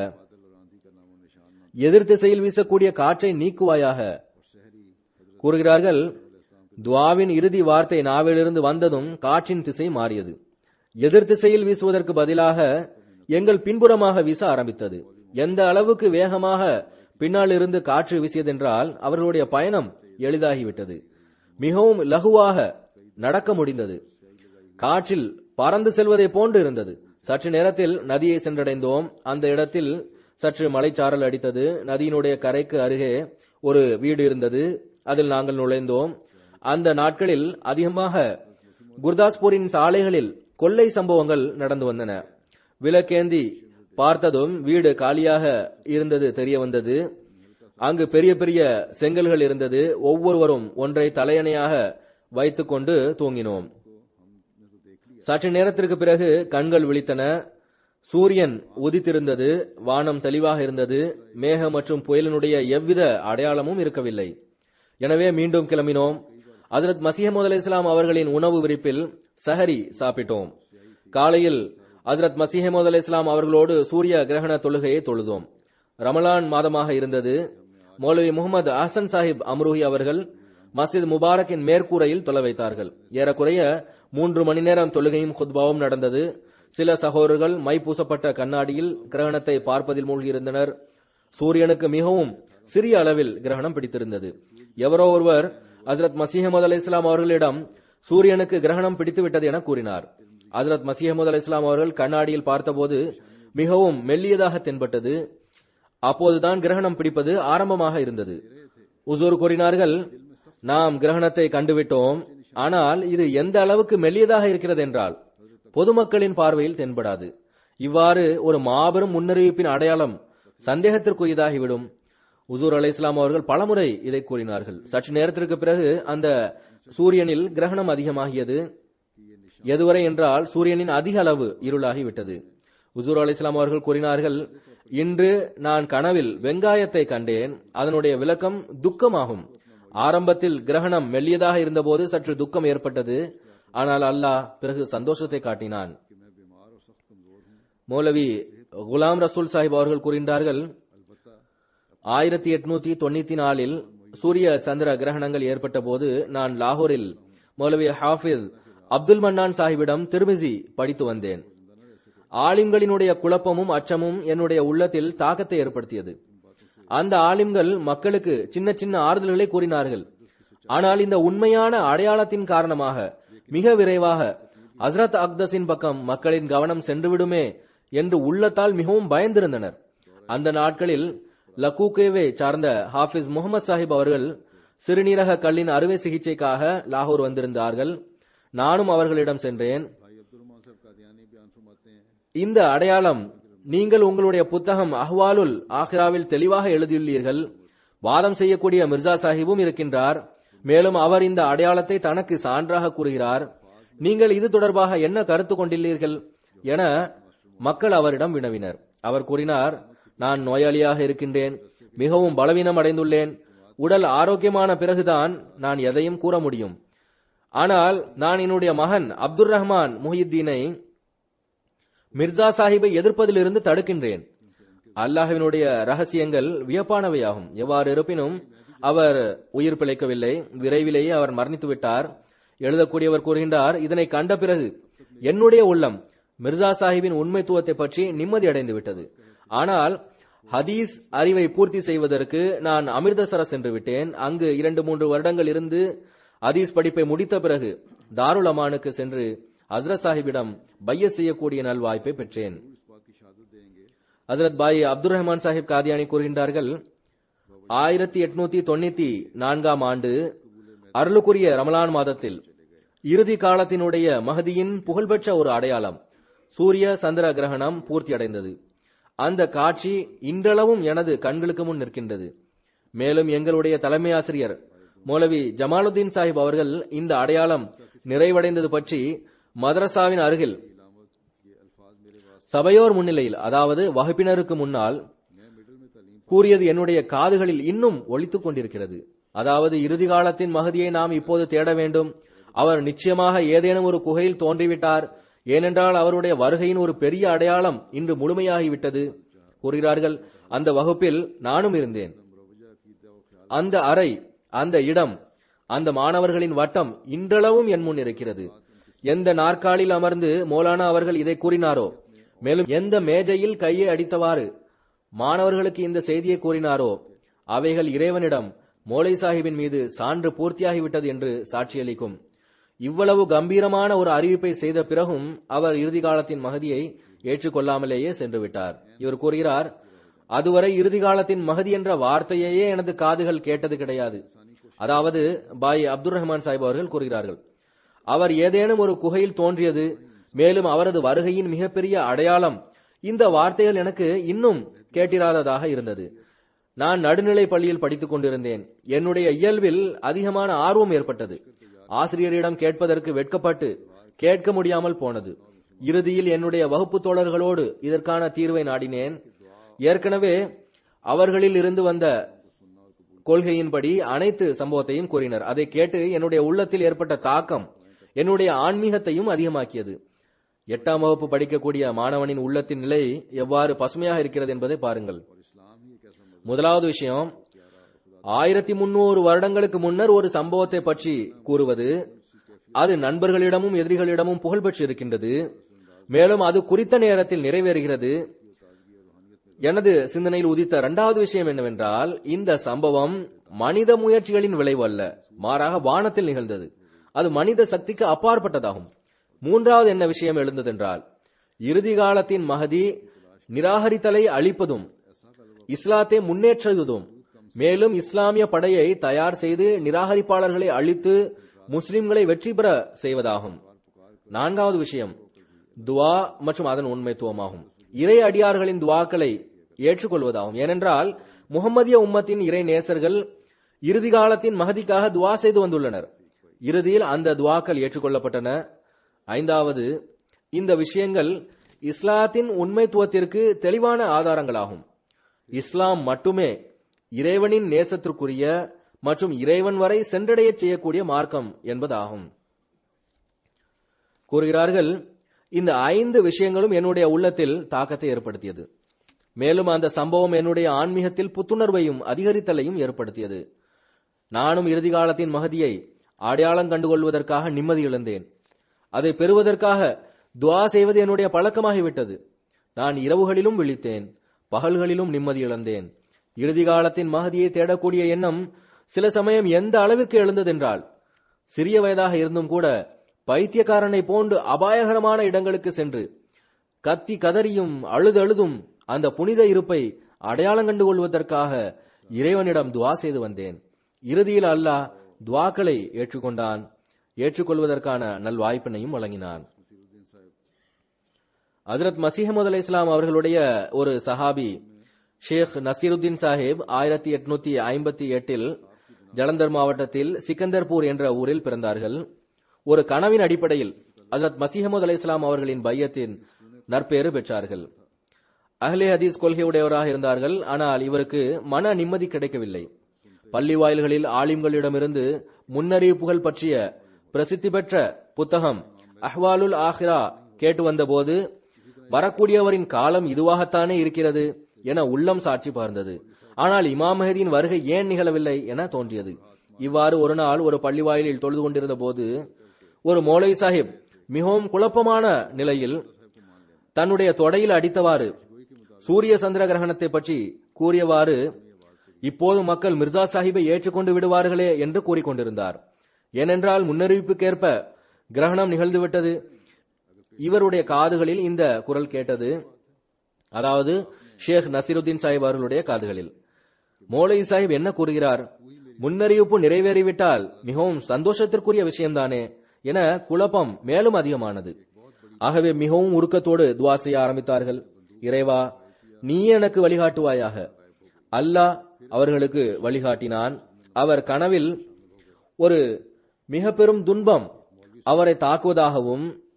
எதிர் திசையில் வீசக்கூடிய காற்றை நீக்குவாயாக கூறுகிறார்கள் துவாவின் இறுதி வார்த்தை நாவிலிருந்து வந்ததும் காற்றின் திசை மாறியது எதிர் திசையில் வீசுவதற்கு பதிலாக எங்கள் பின்புறமாக வீச ஆரம்பித்தது எந்த அளவுக்கு வேகமாக பின்னால் இருந்து காற்று வீசியதென்றால் அவர்களுடைய பயணம் எளிதாகிவிட்டது மிகவும் லகுவாக நடக்க முடிந்தது காற்றில் பறந்து செல்வதை போன்று இருந்தது சற்று நேரத்தில் நதியை சென்றடைந்தோம் அந்த இடத்தில் சற்று மலைச்சாரல் அடித்தது நதியினுடைய கரைக்கு அருகே ஒரு வீடு இருந்தது அதில் நாங்கள் நுழைந்தோம் அந்த நாட்களில் அதிகமாக குர்தாஸ்பூரின் சாலைகளில் கொள்ளை சம்பவங்கள் நடந்து வந்தன விளக்கேந்தி பார்த்ததும் வீடு காலியாக இருந்தது தெரிய வந்தது அங்கு பெரிய பெரிய செங்கல்கள் இருந்தது ஒவ்வொருவரும் ஒன்றை தலையணையாக வைத்துக்கொண்டு தூங்கினோம் சற்று நேரத்திற்கு பிறகு கண்கள் விழித்தன சூரியன் உதித்திருந்தது வானம் தெளிவாக இருந்தது மேக மற்றும் புயலினுடைய எவ்வித அடையாளமும் இருக்கவில்லை எனவே மீண்டும் கிளம்பினோம் ஹஜரத் மசீஹமது அலி இஸ்லாம் அவர்களின் உணவு விரிப்பில் சஹரி சாப்பிட்டோம் காலையில் ஹஜரத் மசீஹமது அலி இஸ்லாம் அவர்களோடு சூரிய கிரகண தொழுகையை தொழுதோம் ரமலான் மாதமாக இருந்தது மௌலவி முகமது அஹசன் சாஹிப் அம்ரூஹி அவர்கள் மஸ்ஜித் முபாரக்கின் மேற்கூரையில் தொலை வைத்தார்கள் ஏறக்குறைய மூன்று மணி நேரம் தொழுகையும் குத்பாவும் நடந்தது சில சகோதரர்கள் மை பூசப்பட்ட கண்ணாடியில் கிரகணத்தை பார்ப்பதில் மூழ்கியிருந்தனர் சூரியனுக்கு மிகவும் சிறிய அளவில் கிரகணம் பிடித்திருந்தது எவரோ ஒருவர் ஹசரத் மசீஹமது அலி இஸ்லாம் அவர்களிடம் சூரியனுக்கு கிரகணம் பிடித்து விட்டது என கூறினார் ஹசரத் மசீஹமது அலி இஸ்லாம் அவர்கள் கண்ணாடியில் பார்த்தபோது மிகவும் மெல்லியதாக தென்பட்டது அப்போதுதான் கிரகணம் பிடிப்பது ஆரம்பமாக இருந்தது உசூர் கூறினார்கள் நாம் கிரகணத்தை கண்டுவிட்டோம் ஆனால் இது எந்த அளவுக்கு மெல்லியதாக இருக்கிறது என்றால் பொதுமக்களின் பார்வையில் தென்படாது இவ்வாறு ஒரு மாபெரும் முன்னறிவிப்பின் அடையாளம் சந்தேகத்திற்குரியதாகிவிடும் உசூர் அலை இஸ்லாம் அவர்கள் பலமுறை இதை கூறினார்கள் சற்று நேரத்திற்கு பிறகு அந்த சூரியனில் கிரகணம் அதிகமாகியது எதுவரை என்றால் சூரியனின் அதிக அளவு இருளாகி விட்டது உசூர் அலை இஸ்லாம் அவர்கள் கூறினார்கள் இன்று நான் கனவில் வெங்காயத்தை கண்டேன் அதனுடைய விளக்கம் துக்கமாகும் ஆரம்பத்தில் கிரகணம் மெல்லியதாக இருந்தபோது சற்று துக்கம் ஏற்பட்டது ஆனால் அல்லாஹ் பிறகு சந்தோஷத்தை காட்டினான் மௌலவி குலாம் ரசூல் சாஹிப் அவர்கள் கூறுகின்றார்கள் ஆயிரத்தி எட்நூத்தி தொண்ணூத்தி நாலில் சூரிய சந்திர கிரகணங்கள் ஏற்பட்ட போது நான் லாகூரில் மௌலவி ஹாஃபிஸ் அப்துல் மன்னான் சாஹிபிடம் திருமிசி படித்து வந்தேன் ஆலிம்களினுடைய குழப்பமும் அச்சமும் என்னுடைய உள்ளத்தில் தாக்கத்தை ஏற்படுத்தியது அந்த ஆலிம்கள் மக்களுக்கு சின்ன சின்ன ஆறுதல்களை கூறினார்கள் ஆனால் இந்த உண்மையான அடையாளத்தின் காரணமாக மிக விரைவாக ஹஸ்ரத் அக்தஸின் பக்கம் மக்களின் கவனம் சென்றுவிடுமே என்று உள்ளத்தால் மிகவும் பயந்திருந்தனர் அந்த நாட்களில் லக்கூகேவை சார்ந்த ஹாஃபிஸ் முகமது சாஹிப் அவர்கள் சிறுநீரக கல்லின் அறுவை சிகிச்சைக்காக லாகூர் வந்திருந்தார்கள் நானும் அவர்களிடம் சென்றேன் भाई अब्दुल रहमान साहब कादियानी बयान फरमाते हैं இந்த அடையாளம் நீங்கள் உங்களுடைய புத்தகம் அஹ்வாலுல் ஆஹிராவில் தெளிவாக எழுதியுள்ளீர்கள் வாதம் செய்யக்கூடிய மிர்சா சாஹிபும் இருக்கின்றார் மேலும் அவர் இந்த அடையாளத்தை தனக்கு சான்றாக கூறுகிறார் நீங்கள் இது தொடர்பாக என்ன கருத்து கொண்டுள்ளீர்கள் என மக்கள் அவரிடம் வினவினர் அவர் கூறினார் நான் நோயாளியாக இருக்கின்றேன் மிகவும் பலவீனம் அடைந்துள்ளேன் உடல் ஆரோக்கியமான பிறகுதான் நான் எதையும் கூற முடியும் ஆனால் நான் என்னுடைய மகன் அப்துல் ரஹ்மான் முஹித்தீனை மிர்சா சாஹிப்பை எதிர்ப்பதிலிருந்து தடுக்கின்றேன் அல்லாஹ்வினுடைய ரகசியங்கள் வியப்பானவையாகும் எவ்வாறு இருப்பினும் அவர் உயிர் பிழைக்கவில்லை விரைவிலேயே அவர் மரணித்து விட்டார் எழுதக்கூடியவர் கூறுகின்றார் இதனை கண்ட பிறகு என்னுடைய உள்ளம் மிர்சா சாஹிப்பின் உண்மைத்துவத்தை பற்றி நிம்மதி அடைந்து விட்டது ஆனால் ஹதீஸ் அறிவை பூர்த்தி செய்வதற்கு நான் அமிர்தசர சென்று விட்டேன் அங்கு இரண்டு மூன்று வருடங்கள் இருந்து ஹதீஸ் படிப்பை முடித்த பிறகு தாருல் அமானுக்கு சென்று ஹஸ்ரத் சாஹிப்பிடம் பைய செய்யக்கூடிய நல்வாய்ப்பை பெற்றேன் इस बात की शहादत देंगे ஹசரத் பாய் அப்துல் ரஹ்மான் சாஹிப் காதியானி கூறுகின்றார்கள் ஆயிரத்தி எட்நூத்தி தொண்ணூத்தி நான்காம் ஆண்டு அருளுக்குரிய ரமலான் மாதத்தில் இறுதி காலத்தினுடைய மகதியின் புகழ்பெற்ற ஒரு அடையாளம் சூரிய சந்திர கிரகணம் பூர்த்தி அடைந்தது அந்த காட்சி இன்றளவும் எனது கண்களுக்கு முன் நிற்கின்றது மேலும் எங்களுடைய தலைமை ஆசிரியர் மௌலவி ஜமாலுத்தீன் சாஹிப் அவர்கள் இந்த அடையாளம் நிறைவடைந்தது பற்றி மதரசாவின் அருகில் சபையோர் முன்னிலையில் அதாவது வகுப்பினருக்கு முன்னால் கூறியது என்னுடைய காதுகளில் இன்னும் ஒலித்துக் கொண்டிருக்கிறது அதாவது இறுதி காலத்தின் மகதியை நாம் இப்போது தேட வேண்டும் அவர் நிச்சயமாக ஏதேனும் ஒரு குகையில் தோன்றிவிட்டார் ஏனென்றால் அவருடைய வருகையின் ஒரு பெரிய அடையாளம் இன்று முழுமையாகிவிட்டது கூறுகிறார்கள் அந்த வகுப்பில் நானும் இருந்தேன் அந்த அறை அந்த இடம் அந்த மாணவர்களின் வட்டம் இன்றளவும் என் முன் இருக்கிறது எந்த நாற்காலில் அமர்ந்து மௌலானா அவர்கள் இதை கூறினாரோ மேலும் எந்த மேஜையில் கையை அடித்தவாறு மாணவர்களுக்கு இந்த செய்தியை கூறினாரோ அவைகள் இறைவனிடம் மோலை சாஹிபின் மீது சான்று பூர்த்தியாகிவிட்டது என்று சாட்சியளிக்கும் இவ்வளவு கம்பீரமான ஒரு அறிவிப்பை செய்த பிறகும் அவர் இறுதி காலத்தின் மகதியை ஏற்றுக்கொள்ளாமலேயே சென்று விட்டார் இவர் கூறுகிறார் அதுவரை இறுதி காலத்தின் மகதி என்ற வார்த்தையையே எனது காதுகள் கேட்டது கிடையாது அதாவது பாய் அப்துல் ரஹ்மான் சாஹிப் அவர்கள் கூறுகிறார்கள் அவர் ஏதேனும் ஒரு குகையில் தோன்றியது மேலும் அவரது வருகையின் மிகப்பெரிய அடையாளம் இந்த வார்த்தைகள் எனக்கு இன்னும் கேட்டிராததாக இருந்தது நான் நடுநிலை பள்ளியில் படித்துக் கொண்டிருந்தேன் என்னுடைய இயல்பில் அதிகமான ஆர்வம் ஏற்பட்டது ஆசிரியரிடம் கேட்பதற்கு வெட்கப்பட்டு கேட்க முடியாமல் போனது இறுதியில் என்னுடைய வகுப்பு தோழர்களோடு இதற்கான தீர்வை நாடினேன் ஏற்கனவே அவர்களில் இருந்து வந்த கொள்கையின்படி அனைத்து சம்பவத்தையும் கூறினர் அதை கேட்டு என்னுடைய உள்ளத்தில் ஏற்பட்ட தாக்கம் என்னுடைய ஆன்மீகத்தையும் அதிகமாக்கியது எட்டாம் வகுப்பு படிக்கக்கூடிய மாணவனின் உள்ளத்தின் நிலை எவ்வாறு பசுமையாக இருக்கிறது என்பதை பாருங்கள் முதலாவது விஷயம் ஆயிரத்தி முன்னூறு வருடங்களுக்கு முன்னர் ஒரு சம்பவத்தை பற்றி கூறுவது அது நண்பர்களிடமும் எதிரிகளிடமும் புகழ்பெற்று இருக்கின்றது மேலும் அது குறித்த நேரத்தில் நிறைவேறுகிறது எனது சிந்தனையில் உதித்த இரண்டாவது விஷயம் என்னவென்றால் இந்த சம்பவம் மனித முயற்சிகளின் விளைவு அல்ல மாறாக வானத்தில் நிகழ்ந்தது அது மனித சக்திக்கு அப்பாற்பட்டதாகும் மூன்றாவது என்ன விஷயம் எழுந்ததென்றால் இறுதி காலத்தின் மகதி நிராகரித்தலை அழிப்பதும் இஸ்லாத்தை முன்னேற்றுவதும் மேலும் இஸ்லாமிய படையை தயார் செய்து நிராகரிப்பாளர்களை அழித்து முஸ்லிம்களை வெற்றி பெற செய்வதாகும் நான்காவது விஷயம் துவா மற்றும் அதன் உண்மைத்துவமாகும் இறை அடியார்களின் துவாக்களை ஏற்றுக்கொள்வதாகும் ஏனென்றால் முகமதிய உம்மத்தின் இறை நேசர்கள் இறுதி காலத்தின் மகதிக்காக துவா செய்து வந்துள்ளனர் இறுதியில் அந்த துவாக்கள் ஏற்றுக்கொள்ளப்பட்டன ஐந்தாவது இந்த விஷயங்கள் இஸ்லாத்தின் உண்மைத்துவத்திற்கு தெளிவான ஆதாரங்களாகும் இஸ்லாம் மட்டுமே இறைவனின் நேசத்திற்குரிய மற்றும் இறைவன் வரை சென்றடைய செய்யக்கூடிய மார்க்கம் என்பதாகும் கூறுகிறார்கள் இந்த ஐந்து விஷயங்களும் என்னுடைய உள்ளத்தில் தாக்கத்தை ஏற்படுத்தியது மேலும் அந்த சம்பவம் என்னுடைய ஆன்மீகத்தில் புத்துணர்வையும் அதிகரித்தலையும் ஏற்படுத்தியது நானும் இறுதி காலத்தின் மகதியை அடையாளம் கண்டுகொள்வதற்காக நிம்மதி இழந்தேன் அதை பெறுவதற்காக துவா செய்வது என்னுடைய பழக்கமாகிவிட்டது நான் இரவுகளிலும் விழித்தேன் பகல்களிலும் நிம்மதி இழந்தேன் இறுதி காலத்தின் மகதியை தேடக்கூடிய எண்ணம் சில சமயம் எந்த அளவிற்கு எழுந்ததென்றால் சிறிய வயதாக இருந்தும் கூட பைத்தியக்காரனை போன்று அபாயகரமான இடங்களுக்கு சென்று கத்தி கதறியும் அழுது அழுதும் அந்த புனித இருப்பை அடையாளம் கண்டு கொள்வதற்காக இறைவனிடம் துவா செய்து வந்தேன் இறுதியில் அல்லாஹ் துவாக்களை ஏற்றுக்கொண்டான் ஏற்றுக்கொள்வதற்கான நல்வாய்ப்பினையும் வழங்கினான் ஹஜரத் மசீஹமது அலை இஸ்லாம் அவர்களுடைய ஒரு சஹாபி ஷேக் நசீருத்தீன் சாஹிப் ஆயிரத்தி எட்நூத்தி ஐம்பத்தி எட்டில் ஜலந்தர் மாவட்டத்தில் சிக்கந்தர்பூர் என்ற ஊரில் பிறந்தார்கள் ஒரு கனவின் அடிப்படையில் ஹஜரத் மசீஹமது அலை இஸ்லாம் அவர்களின் பையத்தின் நற்பேறு பெற்றார்கள் அஹ்லே ஹதீஸ் கொள்கையுடையவராக இருந்தார்கள் ஆனால் இவருக்கு மன நிம்மதி கிடைக்கவில்லை பள்ளி வாயில்களில் ஆலிம்களிடமிருந்து முன்னறிவிப்புகள் பற்றிய பிரசித்தி பெற்ற புத்தகம் அஹ்வாலுல் ஆஹிரா கேட்டு வந்தபோது வரக்கூடியவரின் காலம் இதுவாகத்தானே இருக்கிறது என உள்ளம் சாட்சி பகர்ந்தது ஆனால் இமாம் மெஹதியின் வருகை ஏன் நிகழவில்லை என தோன்றியது இவ்வாறு ஒரு நாள் ஒரு பள்ளி வாயிலில் தொழுது கொண்டிருந்த போது ஒரு மோலை சாஹிப் மிகவும் குழப்பமான நிலையில் தன்னுடைய தொடையில் அடித்தவாறு சூரிய சந்திர கிரகணத்தை பற்றி கூறியவாறு இப்போது மக்கள் மிர்சா சாஹிப்பை ஏற்றுக்கொண்டு விடுவார்களே என்று கூறிக்கொண்டிருந்தார் ஏனென்றால் முன்னறிவிப்புக்கேற்ப கிரகணம் நிகழ்ந்துவிட்டது இவருடைய காதுகளில் இந்த குரல் கேட்டது அதாவது ஷேக் நசீருத்தீன் சாஹிப் அவர்களுடைய காதுகளில் மோலை சாஹிப் என்ன கூறுகிறார் முன்னறிவிப்பு நிறைவேறிவிட்டால் மிகவும் சந்தோஷத்திற்குரிய விஷயம்தானே என குழப்பம் மேலும் அதிகமானது ஆகவே மிகவும் உருக்கத்தோடு துவா செய்ய ஆரம்பித்தார்கள் இறைவா நீ எனக்கு வழிகாட்டுவாயாக அல்லாஹ் அவர்களுக்கு வழிகாட்டினான் அவர் கனவில் ஒரு மிக பெரும் துன்பம் அவரை தாக்குவதாகவும்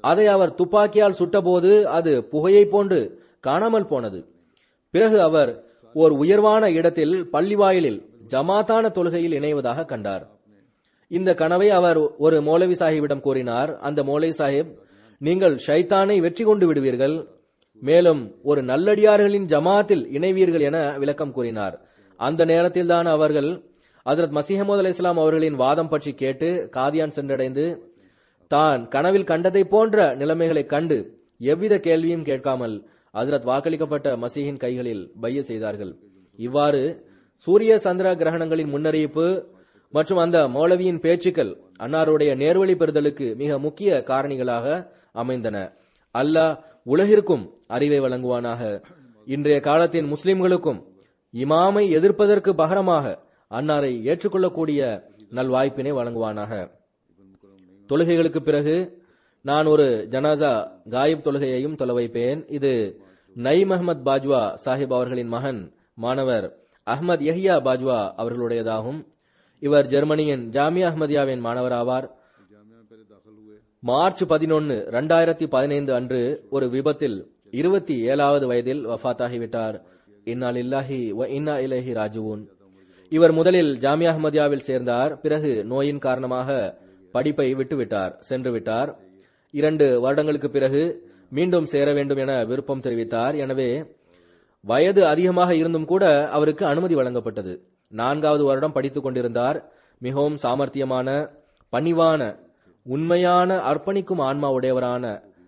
அதை அவர் துப்பாக்கியால் சுட்டபோது அது புகையை போன்று காணாமல் போனது பிறகு அவர் ஓர் உயர்வான இடத்தில் பள்ளிவாயிலில் ஜமாத்தான தொழுகையில் இணைவதாக கண்டார் இந்த கனவை அவர் ஒரு மௌலவி சாஹிபிடம் கூறினார் அந்த மௌலவி சாஹிப் நீங்கள் ஷைத்தானை வெற்றி கொண்டு விடுவீர்கள் மேலும் ஒரு நல்லடியார்களின் ஜமாத்தில் இணைவீர்கள் என விளக்கம் கூறினார் அந்த நேரத்தில் தான் அவர்கள் ஹஜரத் மசீஹமது அலி இஸ்லாம் அவர்களின் வாதம் பற்றி கேட்டு காதியான் சென்றடைந்து தான் கனவில் கண்டதை போன்ற நிலைமைகளை கண்டு எவ்வித கேள்வியும் கேட்காமல் ஹஜரத் வாக்களிக்கப்பட்ட மசீஹின் கைகளில் பைய செய்தார்கள் இவ்வாறு சூரிய சந்திர கிரகணங்களின் முன்னறிவிப்பு மற்றும் அந்த மௌலவியின் பேச்சுக்கள் அன்னாருடைய நேர்வழி பெறுதலுக்கு மிக முக்கிய காரணிகளாக அமைந்தன அல்லாஹ் உலகிற்கும் அறிவை வழங்குவானாக இன்றைய காலத்தின் முஸ்லிம்களுக்கும் இமாமை எதிர்ப்பதற்கு பகரமாக அன்னாரை ஏற்றுக்கொள்ளக்கூடிய நல்வாய்ப்பினை வழங்குவானாக தொழுகைகளுக்கு பிறகு நான் ஒரு ஜனாசா காயிப் தொழுகையையும் தொலை வைப்பேன் இது நை மஹமத் பாஜ்வா சாஹிப் அவர்களின் மகன் மாணவர் அஹ்மத் யஹ்யா பாஜ்வா அவர்களுடையதாகும் இவர் ஜெர்மனியின் ஜாமியா அஹ்மதியாவின் மாணவர் ஆவார் जामिया में पहले दाखिल हुए மார்ச் பதினொன்னு இரண்டாயிரத்தி பதினைந்து அன்று ஒரு விபத்தில் இருபத்தி ஏழாவது வயதில் வஃத்தாகிவிட்டார் இன்னா லில்லாஹி வ இன்னா இலைஹி ராஜுவூன் இவர் முதலில் ஜாமியா அஹ்மதியாவில் சேர்ந்தார் பிறகு நோயின் காரணமாக படிப்பை விட்டுவிட்டார் சென்று விட்டார் இரண்டு வருடங்களுக்கு பிறகு மீண்டும் சேர வேண்டும் என விருப்பம் தெரிவித்தார் எனவே வயது அதிகமாக இருந்தும் கூட அவருக்கு அனுமதி வழங்கப்பட்டது நான்காவது வருடம் படித்துக் கொண்டிருந்தார் மிகவும் சாமர்த்தியமான பணிவான உண்மையான அர்ப்பணிக்கும் ஆன்மா உடையவரான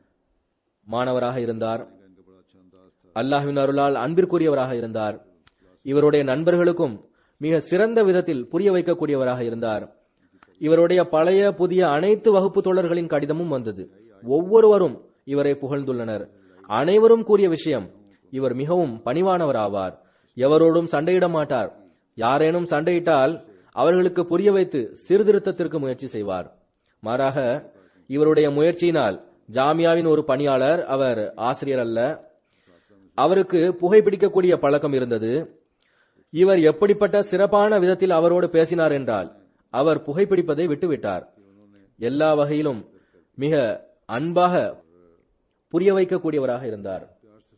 மாணவராக இருந்தார் அல்லாஹ்வின் அருளால் அன்பிற்குரியவராக இருந்தார் இவருடைய நண்பர்களுக்கும் மிக சிறந்த விதத்தில் புரிய வைக்கக்கூடியவராக இருந்தார் இவருடைய பழைய புதிய அனைத்து வகுப்பு தோழர்களின் கடிதமும் வந்தது ஒவ்வொருவரும் இவரை புகழ்ந்துள்ளனர் அனைவரும் கூறிய விஷயம் இவர் மிகவும் பணிவானவராவார் எவரோடும் சண்டையிட மாட்டார் யாரேனும் சண்டையிட்டால் அவர்களுக்கு புரிய வைத்து சீர்திருத்தத்திற்கு முயற்சி செய்வார் மாறாக இவருடைய முயற்சியினால் ஜாமியாவின் ஒரு பணியாளர் அவர் ஆசிரியர் அல்ல அவருக்கு புகைப்பிடிக்கக்கூடிய பழக்கம் இருந்தது இவர் எப்படிப்பட்ட சிறப்பான விதத்தில் அவரோடு பேசினார் என்றால் அவர் புகைப்பிடிப்பதை விட்டுவிட்டார் எல்லா வகையிலும் மிக அன்பாக புரிய வைக்கக்கூடியவராக இருந்தார்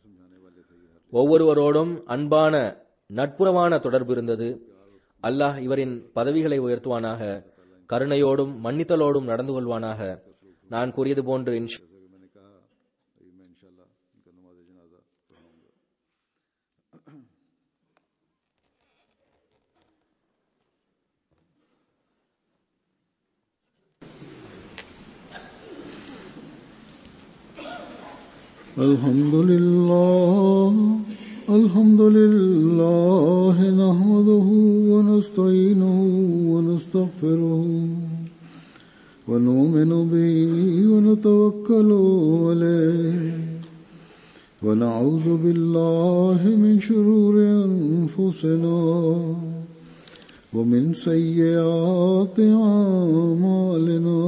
ஒவ்வொருவரோடும் அன்பான நட்புறவான தொடர்பு இருந்தது அல்லாஹ் இவரின் பதவிகளை உயர்த்துவானாக கருணையோடும் மன்னித்தலோடும் நடந்து கொள்வானாக நான் கூறியது போன்று இன்ஷா जैसा कि मैंने कहा अभी मैं इंशाल्लाह इनका नमाज जनाजा पढ़ाऊंगा الحمد لله الحمد لله نحمده ونستعينه ونستغفره ونؤمن به ونتوكل عليه ونعوذ بالله من شرور أنفسنا ومن سيئات أعمالنا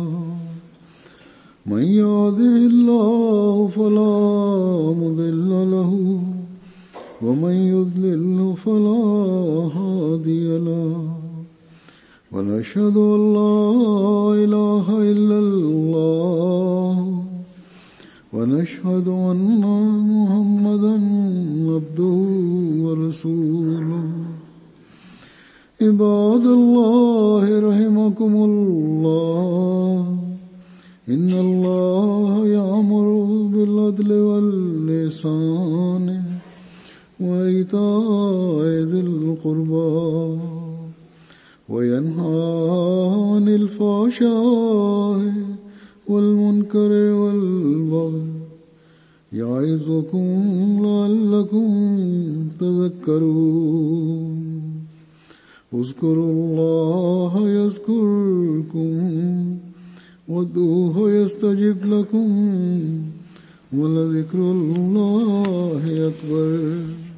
من يهده الله فلا مضل له ومن يضلل فلا هادي له ونشهد أن لا إله إلا الله ونشهد أن محمدا عبده ورسوله عباد الله رحمكم الله إن الله يأمر بالعدل واللسان وإيتاء ذي القربى وينهى عن الفحشاء والمنكر والبغي يعظكم لعلكم تذكرون اذكروا الله يذكركم وادعوه يستجب لكم ولذكر الله أكبر